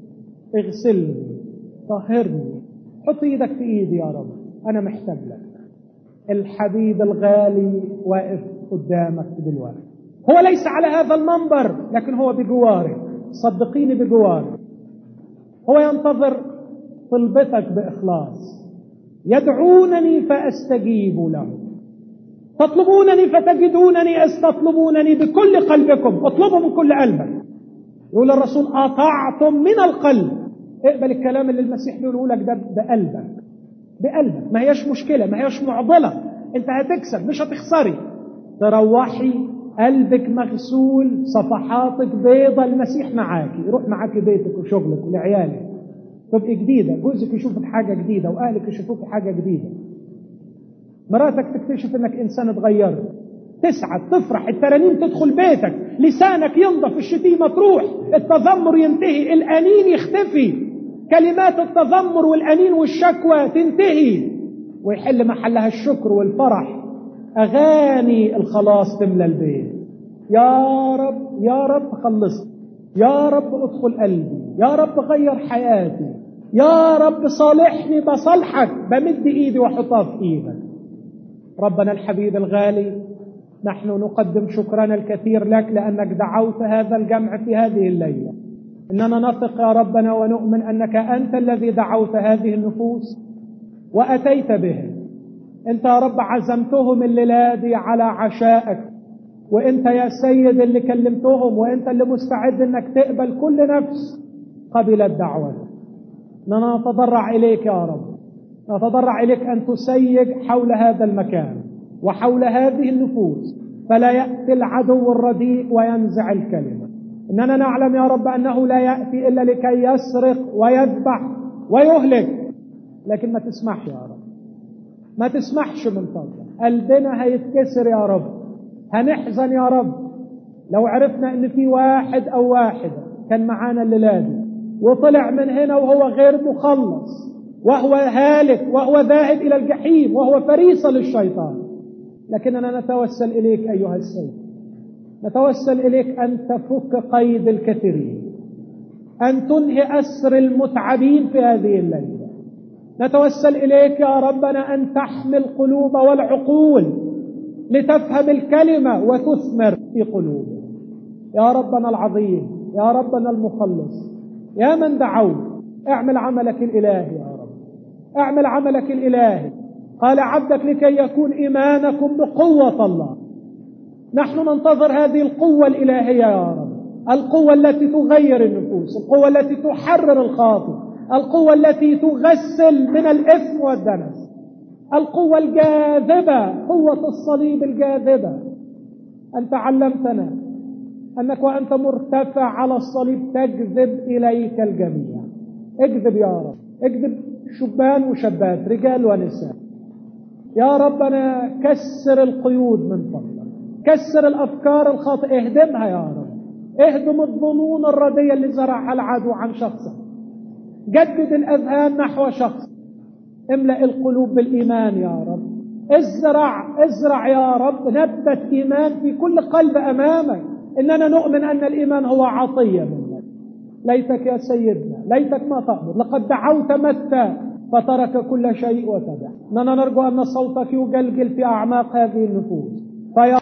اغسلني طهرني حط ايدك في ايدي يا رب انا محتاج لك الحبيب الغالي واقف قدامك دلوقتي هو ليس على هذا المنبر لكن هو بجوارك صدقيني بجوارك هو ينتظر طلبتك بإخلاص يدعونني فأستجيب له تطلبونني فتجدونني إذ تطلبونني بكل قلبكم اطلبوا من كل قلبك يقول الرسول أطعتم من القلب اقبل الكلام اللي المسيح بيقوله لك ده بقلبك بقلبك ما هياش مشكلة ما هياش معضلة انت هتكسب مش هتخسري تروحي قلبك مغسول صفحاتك بيضة المسيح معاكي يروح معاكي بيتك وشغلك ولعيالك تبقي جديدة جوزك يشوفك حاجة جديدة وأهلك يشوفوك حاجة جديدة مراتك تكتشف انك انسان اتغيرت تسعد تفرح الترانيم تدخل بيتك لسانك ينضف الشتيمة تروح التذمر ينتهي الأنين يختفي كلمات التذمر والأنين والشكوى تنتهي ويحل محلها الشكر والفرح أغاني الخلاص تملى البيت يا رب يا رب خلصني يا رب ادخل قلبي يا رب غير حياتي يا رب صالحني بصالحك بمد ايدي واحطها في ايدك ربنا الحبيب الغالي نحن نقدم شكرنا الكثير لك لانك دعوت هذا الجمع في هذه الليله اننا نثق يا ربنا ونؤمن انك انت الذي دعوت هذه النفوس واتيت بهم انت يا رب عزمتهم الليله دي على عشائك وانت يا سيد اللي كلمتهم وانت اللي مستعد انك تقبل كل نفس قبلت دعوتك اننا نتضرع اليك يا رب نتضرع اليك ان تسيج حول هذا المكان وحول هذه النفوس فلا ياتي العدو الرديء وينزع الكلمه اننا نعلم يا رب انه لا ياتي الا لكي يسرق ويذبح ويهلك لكن ما تسمحش يا رب ما تسمحش من فضلك قلبنا هيتكسر يا رب هنحزن يا رب لو عرفنا ان في واحد او واحده كان معانا الليله دي وطلع من هنا وهو غير مخلص وهو هالك وهو ذاهب الى الجحيم وهو فريسه للشيطان لكننا نتوسل اليك ايها السيد نتوسل اليك ان تفك قيد الكثيرين ان تنهي اسر المتعبين في هذه الليله نتوسل اليك يا ربنا ان تحمل قلوب والعقول لتفهم الكلمه وتثمر في قلوبهم يا ربنا العظيم يا ربنا المخلص يا من دعوت اعمل عملك الالهي يا رب اعمل عملك الالهي قال عبدك لكي يكون ايمانكم بقوه الله نحن ننتظر هذه القوه الالهيه يا رب القوه التي تغير النفوس القوه التي تحرر الخاطئ القوه التي تغسل من الاثم والدنس القوه الجاذبه قوه الصليب الجاذبه انت علمتنا انك وانت مرتفع على الصليب تجذب اليك الجميع اجذب يا رب اجذب شبان وشابات رجال ونساء يا ربنا كسر القيود من فضلك كسر الافكار الخاطئه اهدمها يا رب اهدم الظنون الرديه اللي زرعها العدو عن شخصك جدد الاذهان نحو شخص املا القلوب بالايمان يا رب ازرع ازرع يا رب نبت ايمان في كل قلب امامك اننا نؤمن ان الايمان هو عطيه منك ليتك يا سيدنا ليتك ما تأمر لقد دعوت متى فترك كل شيء وتبع اننا نرجو ان صوتك يجلجل في اعماق هذه النفوس فيا